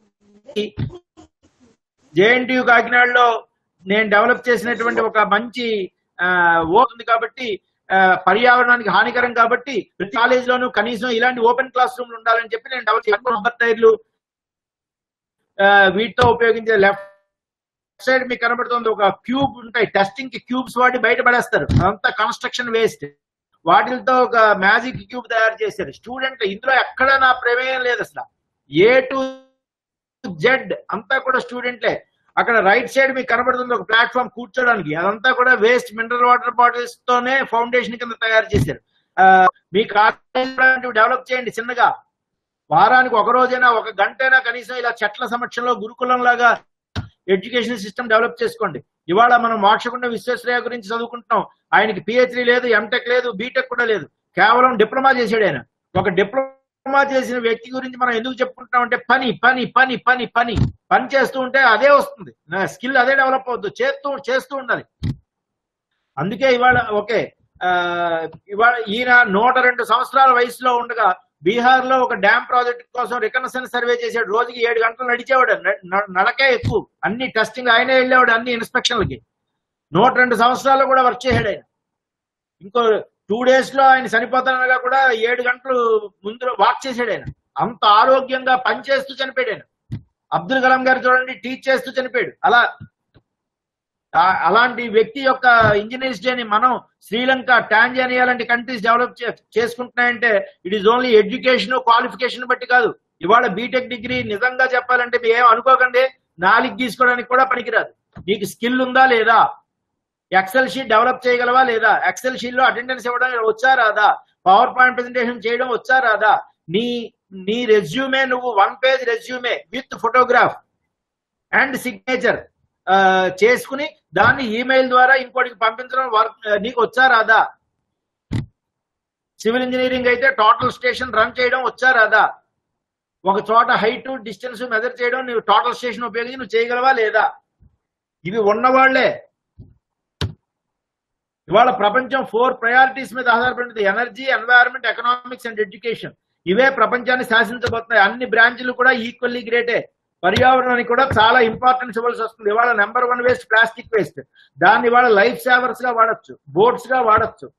జేఎన్టీయు కాకినాడలో నేను డెవలప్ చేసినటువంటి ఒక మంచి ఓట్ ఉంది కాబట్టి ఆ, పర్యావరణానికి హానికరం కాబట్టి ప్రతి కాలేజ్ లోనూ కనీసం ఇలాంటి ఓపెన్ క్లాస్ రూమ్లు ఉండాలని చెప్పి నేను డెవలప్ చేశాను రబ్బర్ టైర్లు ఆ, వీటితో ఉపయోగించే లెఫ్ట్ సైడ్ మీకు కనబడుతుంది ఒక క్యూబ్ ఉంటాయి టెస్టింగ్ కి క్యూబ్స్ వాడి బయట పడేస్తారు అదంతా కన్స్ట్రక్షన్ వేస్ట్ వాటితో ఒక మ్యాజిక్ క్యూబ్ తయారు చేశారు స్టూడెంట్ ఇందులో ఎక్కడ నా ప్రమేయం లేదు అసలు ఏ టు జెడ్ అంతా కూడా స్టూడెంట్లే అక్కడ రైట్ సైడ్ మీకు కనబడుతుంది ఒక ప్లాట్ఫామ్ కూర్చోడానికి అదంతా కూడా వేస్ట్ మినరల్ వాటర్ బాటిల్స్ తోనే ఫౌండేషన్ కింద తయారు చేశారు ఆ, మీ కాలేజ్ డెవలప్ చేయండి చిన్నగా వారానికి ఒక రోజైనా ఒక గంటైనా కనీసం ఇలా చెట్ల సమక్షంలో గురుకులం లాగా ఎడ్యుకేషన్ సిస్టమ్ డెవలప్ చేసుకోండి ఇవాళ మనం మోక్షగుండ విశ్వేశ్వరయ్య గురించి చదువుకుంటున్నాం ఆయనకి పిహెచ్డి లేదు ఎంటెక్ లేదు బీటెక్ కూడా లేదు కేవలం డిప్లొమా చేశాడు ఆయన ఒక డిప్లొమా చేసిన వ్యక్తి గురించి మనం ఎందుకు చెప్పుకుంటున్నాం అంటే పని పని పని పని పని పని చేస్తూ ఉంటే అదే వస్తుంది నా స్కిల్ అదే డెవలప్ అవుతుంది చేస్తూ చేస్తూ ఉండాలి అందుకే ఇవాళ ఓకే ఆ, ఇవాళ ఈయన నూట రెండు సంవత్సరాల వయసులో ఉండగా బీహార్ లో ఒక డ్యామ్ ప్రాజెక్ట్ కోసం రికనసెన్స్ సర్వే చేసాడు రోజుకి ఏడు గంటలు నడిచేవాడు న- న- నడకే ఎక్కువ అన్ని టెస్టింగ్ ఆయనే వెళ్ళేవాడు అన్ని ఇన్స్పెక్షన్లకి నూట రెండు సంవత్సరాలు కూడా వర్క్ చేశాడు ఆయన ఇంకో టూ డేస్ లో ఆయన చనిపోతానగా కూడా ఏడు గంటలు ముందు వాక్ చేశాడు ఆయన అంత ఆరోగ్యంగా పనిచేస్తూ చనిపోయాడు ఆయన అబ్దుల్ కలాం గారు చూడండి టీచ్ చేస్తూ చనిపోయాడు అలా ఆ- అలాంటి వ్యక్తి యొక్క ఇంజనీర్స్ డేని మనం శ్రీలంక టాంజానియా లాంటి కంట్రీస్ డెవలప్ చేసుకుంటున్నాయంటే it is only education qualification బట్టి కాదు ఇవాళ బీటెక్ డిగ్రీ నిజంగా చెప్పాలంటే మీరు ఏం అనుకోకండి నాలుగు గీసుకోవడానికి కూడా పనికిరాదు నీకు స్కిల్ ఉందా లేదా ఎక్సెల్ షీట్ డెవలప్ చేయగలవా లేదా ఎక్సెల్ షీట్ లో అటెండెన్స్ ఇవ్వడానికి వచ్చా రాదా పవర్ పాయింట్ ప్రెజెంటేషన్ చేయడం వచ్చా రాదా నీ నీ రెజ్యూమే నువ్వు one page resume with photograph and signature చేసుకుని దాన్ని ఈమెయిల్ ద్వారా ఇంకోటికి పంపించడం వర్క్ నీకు వచ్చా రాదా సివిల్ ఇంజనీరింగ్ అయితే టోటల్ స్టేషన్ రన్ చేయడం వచ్చా రాదా ఒక చోట హైట్ డిస్టెన్స్ మెజర్ చేయడం నువ్వు టోటల్ స్టేషన్ ఉపయోగించి నువ్వు చేయగలవా లేదా ఇవి ఉన్నవాళ్లే ఇవాళ ప్రపంచం ఫోర్ ప్రయారిటీస్ మీద ఆధారపడింది energy environment economics and education ఇవే ప్రపంచాన్ని శాసించబోతున్నాయి అన్ని బ్రాంచ్లు కూడా ఈక్వల్లీ గ్రేటే పర్యావరణానికి కూడా చాలా ఇంపార్టెన్స్ ఇవ్వాల్సి వస్తుంది ఇవాళ number one waste plastic waste దాన్ని ఇవాళ లైఫ్ సేవర్స్ గా వాడచ్చు బోట్స్ గా వాడచ్చు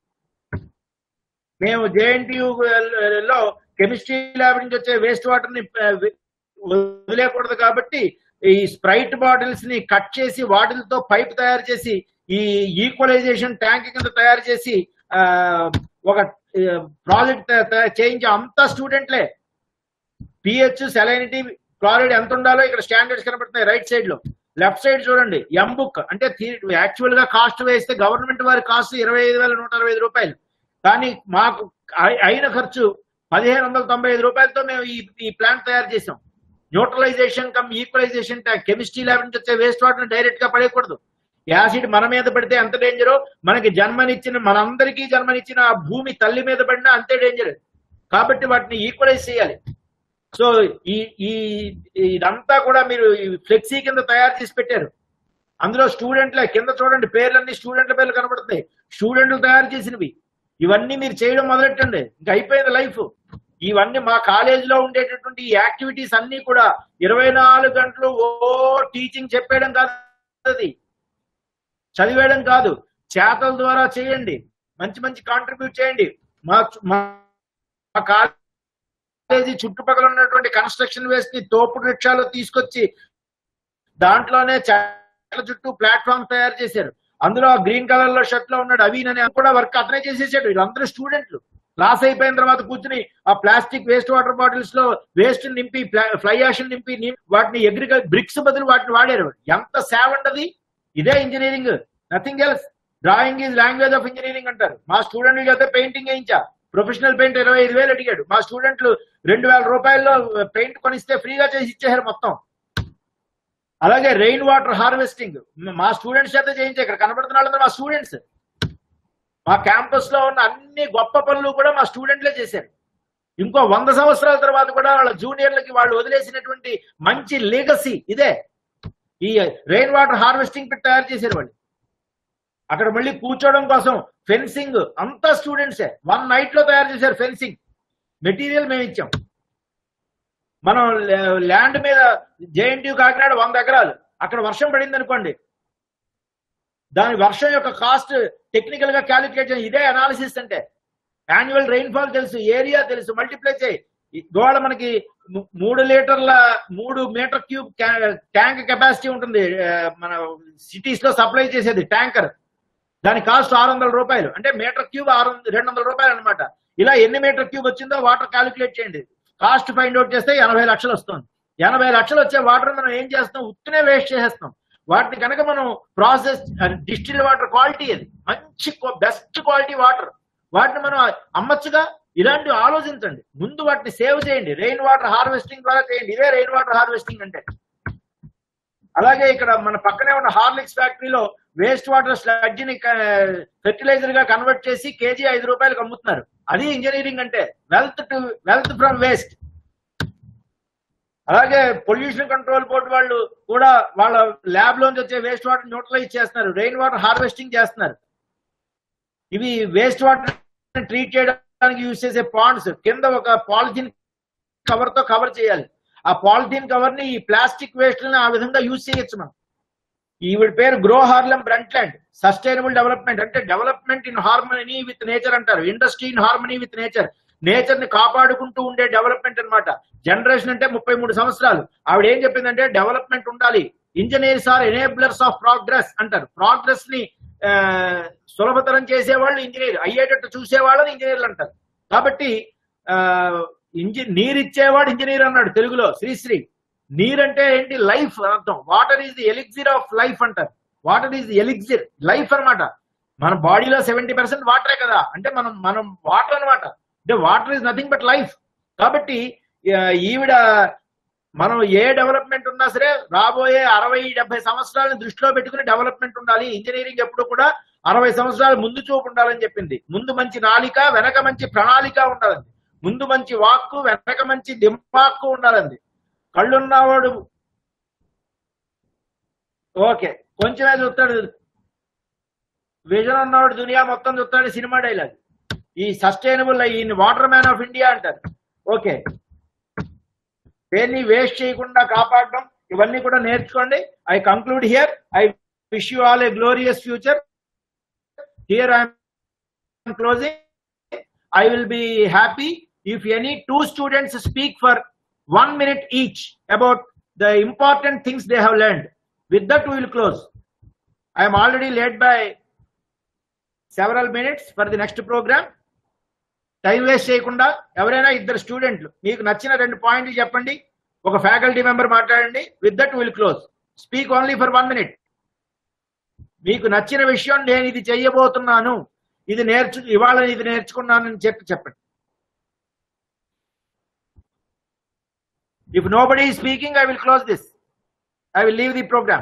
మేము జేఎన్టీయు లో కెమిస్ట్రీ ల్యాబ్ నుంచి వచ్చే వేస్ట్ వాటర్ ని ఆ, వదిలేకూడదు కాబట్టి ఈ స్ప్రైట్ బాటిల్స్ ని కట్ చేసి వాటిలతో పైప్ తయారు చేసి ఈ ఈక్వలైజేషన్ ట్యాంక్ కింద తయారు చేసి ఆ, ఒక ప్రాజెక్ట్ చేయించే అంతా స్టూడెంట్లే పిహెచ్ సెలైనిటీ క్లారిడ్ ఎంత ఉండాలో ఇక్కడ స్టాండర్డ్స్ కనబడుతున్నాయి రైట్ సైడ్ లో లెఫ్ట్ సైడ్ చూడండి ఎం బుక్ అంటే యాక్చువల్ గా కాస్ట్ వేస్తే గవర్నమెంట్ వారి కాస్ట్ ఇరవై ఐదు వేల నూట అరవై ఐదు రూపాయలు కానీ మాకు అయి- అయిన ఖర్చు పదిహేను వందల తొంభై ఐదు రూపాయలతో మేము ఈ ఈ ప్లాంట్ తయారు చేసాం neutralisation cum equalisation tank chemistry lab నుంచి వచ్చే వేస్ట్ వాటర్ డైరెక్ట్ గా పడేయకూడదు యాసిడ్ మన మీద పడితే ఎంత డేంజరో మనకి జన్మనిచ్చిన మనందరికీ జన్మనిచ్చిన ఆ భూమి తల్లి మీద పడినా అంతే డేంజర్ కాబట్టి వాటిని ఈక్వలైజ్ చేయాలి సో ఈ ఈ ఇదంతా కూడా మీరు ఫ్లెక్సీ కింద తయారు చేసి పెట్టారు అందులో స్టూడెంట్ల కింద చూడండి పేర్లన్నీ స్టూడెంట్ల పేర్లు కనబడుతున్నాయి స్టూడెంట్లు తయారు చేసినవి ఇవన్నీ మీరు చేయడం మొదలెట్టండి ఇంకా అయిపోయింది లైఫ్ ఇవన్నీ మా కాలేజీలో ఉండేటటువంటి ఈ యాక్టివిటీస్ అన్ని కూడా ఇరవై నాలుగు గంటలు ఓ టీచింగ్ చెప్పేయడం కాదు అది చదివేయడం కాదు చేతల ద్వారా చేయండి మంచి మంచి కాంట్రిబ్యూట్ చేయండి మా మా మా కాలేజీ చుట్టుపక్కల ఉన్నటువంటి కన్స్ట్రక్షన్ వేస్ట్ ని తోపుడు రిక్షాలో తీసుకొచ్చి దాంట్లోనే చెట్ల చుట్టూ ప్లాట్ఫామ్ తయారు చేశారు అందులో ఆ గ్రీన్ కలర్ లో షర్ట్ లో ఉన్నాడు అవిన్ అనే కూడా వర్క్ అతనే చేసేసాడు వీళ్ళందరూ స్టూడెంట్లు క్లాస్ అయిపోయిన తర్వాత కూర్చుని ఆ ప్లాస్టిక్ వేస్ట్ వాటర్ బాటిల్స్ లో వేస్ట్ నింపి ఫ్లై యాషన్ నింపి ని- వాటిని అగ్రికల్ బ్రిక్స్ బదులు వాటిని వాడారు ఎంత సేవ ఉండదు ఇదే engineering nothing else drawing is language of engineering అంటారు మా స్టూడెంట్ చేస్తే పెయింటింగ్ వేయించా ప్రొఫెషనల్ పెయింట్ ఇరవై ఐదు వేలు అడిగాడు మా స్టూడెంట్లు రెండు వేల రూపాయల్లో పెయింట్ కొనిస్తే ఫ్రీగా చేసి ఇచ్చేసారు మొత్తం అలాగే రెయిన్ వాటర్ హార్వెస్టింగ్ మా స్టూడెంట్స్ చేత చేయించే ఇక్కడ కనబడుతున్న వాళ్ళందరూ మా స్టూడెంట్స్ మా క్యాంపస్ లో ఉన్న అన్ని గొప్ప పనులు కూడా మా స్టూడెంట్లే చేశారు ఇంకో వంద సంవత్సరాల తర్వాత కూడా వాళ్ళ జూనియర్లకి వాళ్ళు వదిలేసినటువంటి మంచి లీగసీ ఇదే ఈ రెయిన్ వాటర్ హార్వెస్టింగ్ పెట్టి తయారు చేశారు వాళ్ళు అక్కడ మళ్ళీ కూర్చోవడం కోసం ఫెన్సింగ్ అంతా స్టూడెంట్సే వన్ నైట్ లో తయారు చేశారు ఫెన్సింగ్ మెటీరియల్ మేము ఇచ్చాం మనం ల్యాండ్ మీద జేఎన్టీ కాకినాడ వంద ఎకరాలు అక్కడ వర్షం పడింది అనుకోండి దాని వర్షం యొక్క కాస్ట్ టెక్నికల్ గా క్యాలిక్యులేట్ చేయాలి ఇదే అనాలిసిస్ అంటే యాన్యువల్ రెయిన్ఫాల్ తెలుసు ఏరియా తెలుసు మల్టిప్లై చేయి ఇవాళ మనకి ము- మూడు లీటర్ల మూడు మీటర్ క్యూబ్ ట్యాంక్ కెపాసిటీ ఉంటుంది ఆ, మన సిటీస్ లో సప్లై చేసేది ట్యాంకర్ దాని కాస్ట్ ఆరు వందల రూపాయలు అంటే మీటర్ క్యూబ్ ఆరు వంద- రెండు వందల రూపాయలు అనమాట ఇలా ఎన్ని మీటర్ క్యూబ్ వచ్చిందో వాటర్ క్యాలిక్యులేట్ చేయండి కాస్ట్ ఫైండ్ అవుట్ చేస్తే ఎనభై లక్షలు వస్తుంది ఎనభై లక్షలు వచ్చే వాటర్ మనం ఏం చేస్తాం ఉత్తినే వేస్ట్ చేసేస్తాం వాటిని కనుక మనం ప్రాసెస్ డిస్టిల్ వాటర్ క్వాలిటీ అది మంచి బెస్ట్ క్వాలిటీ వాటర్ వాటిని మనం అమ్మచ్చుగా ఇలాంటివి ఆలోచించండి ముందు వాటిని సేవ్ చేయండి రెయిన్ వాటర్ హార్వెస్టింగ్ ద్వారా చేయండి ఇదే రెయిన్ వాటర్ హార్వెస్టింగ్ అంటే అలాగే ఇక్కడ మన పక్కనే ఉన్న హార్లిక్స్ ఫ్యాక్టరీలో వేస్ట్ వాటర్ స్లడ్జ్ ని ఫెర్టిలైజర్ గా కన్వర్ట్ చేసి కేజీ ఐదు రూపాయలకు అమ్ముతున్నారు అది ఇంజనీరింగ్ అంటే wealth to wealth from waste అలాగే పొల్యూషన్ కంట్రోల్ బోర్డు వాళ్ళు కూడా వాళ్ళ ల్యాబ్ లోంచి వచ్చే వేస్ట్ వాటర్ న్యూట్రలైజ్ చేస్తున్నారు రెయిన్ వాటర్ హార్వెస్టింగ్ చేస్తున్నారు ఇవి వేస్ట్ వాటర్ ట్రీట్ చేయడానికి యూజ్ చేసే పాండ్స్ కింద ఒక పాలిథిన్ కవర్ తో కవర్ చేయాలి ఆ పాలిథిన్ కవర్ ని ఈ ప్లాస్టిక్ వేస్ట్ ఆ విధంగా యూజ్ చేయొచ్చు మనం ఈవిడ పేరు Gro Harlem Brundtland sustainable development అంటే development in harmony with nature అంటారు industry in harmony with nature nature ని కాపాడుకుంటూ ఉండే డెవలప్మెంట్ అన్నమాట జనరేషన్ అంటే ముప్పై మూడు సంవత్సరాలు ఆవిడ ఏం చెప్పిందంటే డెవలప్మెంట్ ఉండాలి engineers are enablers of progress అంటారు ప్రోగ్రెస్ ని ఆ, సులభతరం చేసేవాళ్ళు ఇంజనీర్ అయ్యేటట్టు చూసేవాళ్ళని ఇంజనీర్లు అంటారు కాబట్టి ఆ, ఇంజి నీరు ఇచ్చేవాడు ఇంజనీర్ అన్నాడు తెలుగులో శ్రీశ్రీ నీరంటే ఏంటి లైఫ్ అర్థం water is the elixir of life అంటారు water is the elixir life అన్నమాట మన బాడీలో సెవెంటీ పర్సెంట్ వాటరే కదా అంటే మనం మనం వాటర్ అన్నమాట అంటే water is nothing but life కాబట్టి ఆ, ఈవిడ మనం ఏ డెవలప్మెంట్ ఉన్నా సరే రాబోయే అరవై డెబ్బై సంవత్సరాలను దృష్టిలో పెట్టుకుని డెవలప్మెంట్ ఉండాలి ఇంజనీరింగ్ ఎప్పుడు కూడా అరవై సంవత్సరాలు ముందు చూపు ఉండాలని చెప్పింది ముందు మంచి నాలిక వెనక మంచి ప్రణాళిక ఉండాలండి ముందు మంచి వాక్కు వెనక మంచి దింపాక్కు ఉండాలండి కళ్ళున్నవాడు ఓకే కొంచెమే చూస్తాడు విజన్ ఉన్నవాడు దునియా మొత్తం చూస్తాడు సినిమా డైలాగ్ ఈ సస్టైనబుల్ ఈ వాటర్ మ్యాన్ ఆఫ్ ఇండియా అంటారు ఓకే దేన్ని వేస్ట్ చేయకుండా కాపాడడం ఇవన్నీ కూడా నేర్చుకోండి I conclude here I wish you all a glorious future here I'm closing I will be happy if any two students speak for one minute each about the important things they have learned. With that, we will close. I am already late by several minutes for the next program. Time waste చేయకుండా ఎవరైనా ఇద్దరు స్టూడెంట్లు మీకు నచ్చిన రెండు పాయింట్లు చెప్పండి ఒక ఫ్యాకల్టీ మెంబర్ మాట్లాడండి with that will close speak only for one minute మీకు నచ్చిన విషయం నేను ఇది చెయ్యబోతున్నాను ఇది నేర్చు ఇవాళ ఇది నేర్చుకున్నానని చెప్పి చెప్పండి if nobody speaking I will close this I will leave the programme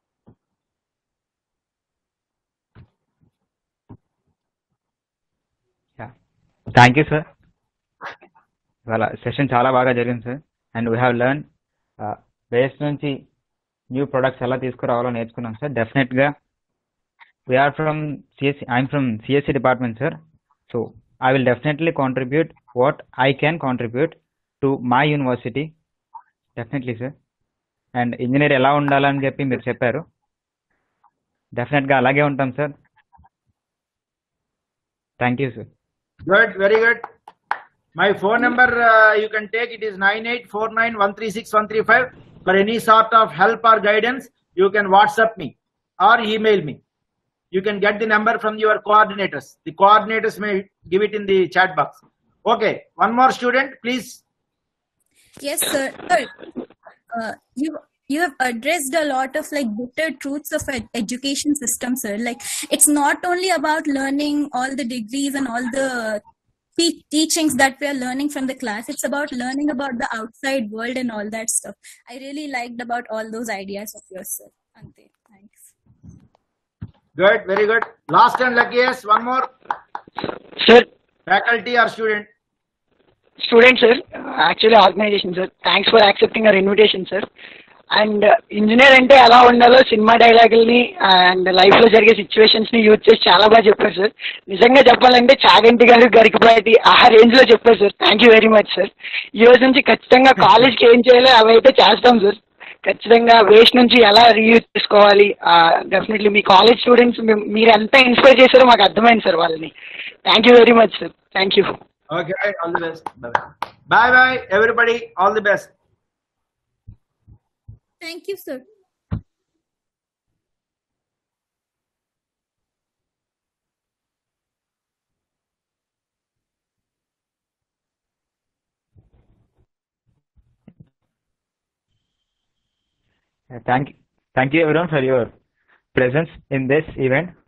thank you sir ఇవాళ సెషన్ చాలా బాగా జరిగింది sir and we have learn base నుంచి న్యూ ప్రొడక్ట్స్ ఎలా తీసుకురావాలో నేర్చుకున్నాం సార్ డెఫినెట్గా we are from CSC I'm from CSC department sir so I will definitely contribute what I can contribute to my university definitely sir and engineer ఎలా ఉండాలని చెప్పి మీరు చెప్పారు డెఫినెట్గా అలాగే ఉంటాం sir thank you sir Good, very good. My phone number uh, you can take it is 9849136135. For any sort of help or guidance, you can WhatsApp me or email me. You can get the number from your coordinators. The coordinators may give it in the chat box. Okay, one more student, please. Yes, sir. Sir, uh, you you have addressed a lot of like bitter truths of ed- education system, sir. Like it's not only about learning all the degrees and all the te- teachings that we are learning from the class. It's about learning about the outside world and all that stuff. I really liked about all those ideas of yours, sir. Ante, thanks. Good, very good. Last and luckiest, one more sir faculty or student. Student sir actually organisation sir thanks for accepting our invitation sir and engineer అంటే ఎలా ఉండాలో cinema డైలాగుల్ని and లైఫ్లో జరిగే సిచ్యువేషన్స్ని use చేసి చాలా బాగా చెప్పారు sir నిజంగా చెప్పాలంటే చాగంటి గారు గరికపాటి ఆ రేంజ్లో చెప్పారు sir thank you very much sir ఈ రోజు నుంచి ఖచ్చితంగా కాలేజ్కి ఏం చేయాలో అవైతే చేస్తాం సార్ ఖచ్చితంగా వేస్ట్ నుంచి ఎలా రీయూజ్ చేసుకోవాలి డెఫినెట్లీ మీ కాలేజ్ స్టూడెంట్స్ మీరు ఎంత ఇన్స్పైర్ చేశారో మాకు అర్థమైంది సార్ వాళ్ళని thank you very much sir thank you Okay, all the best. Bye bye, bye, everybody. All the best. Thank you, sir. thank thank you everyone for your presence in this event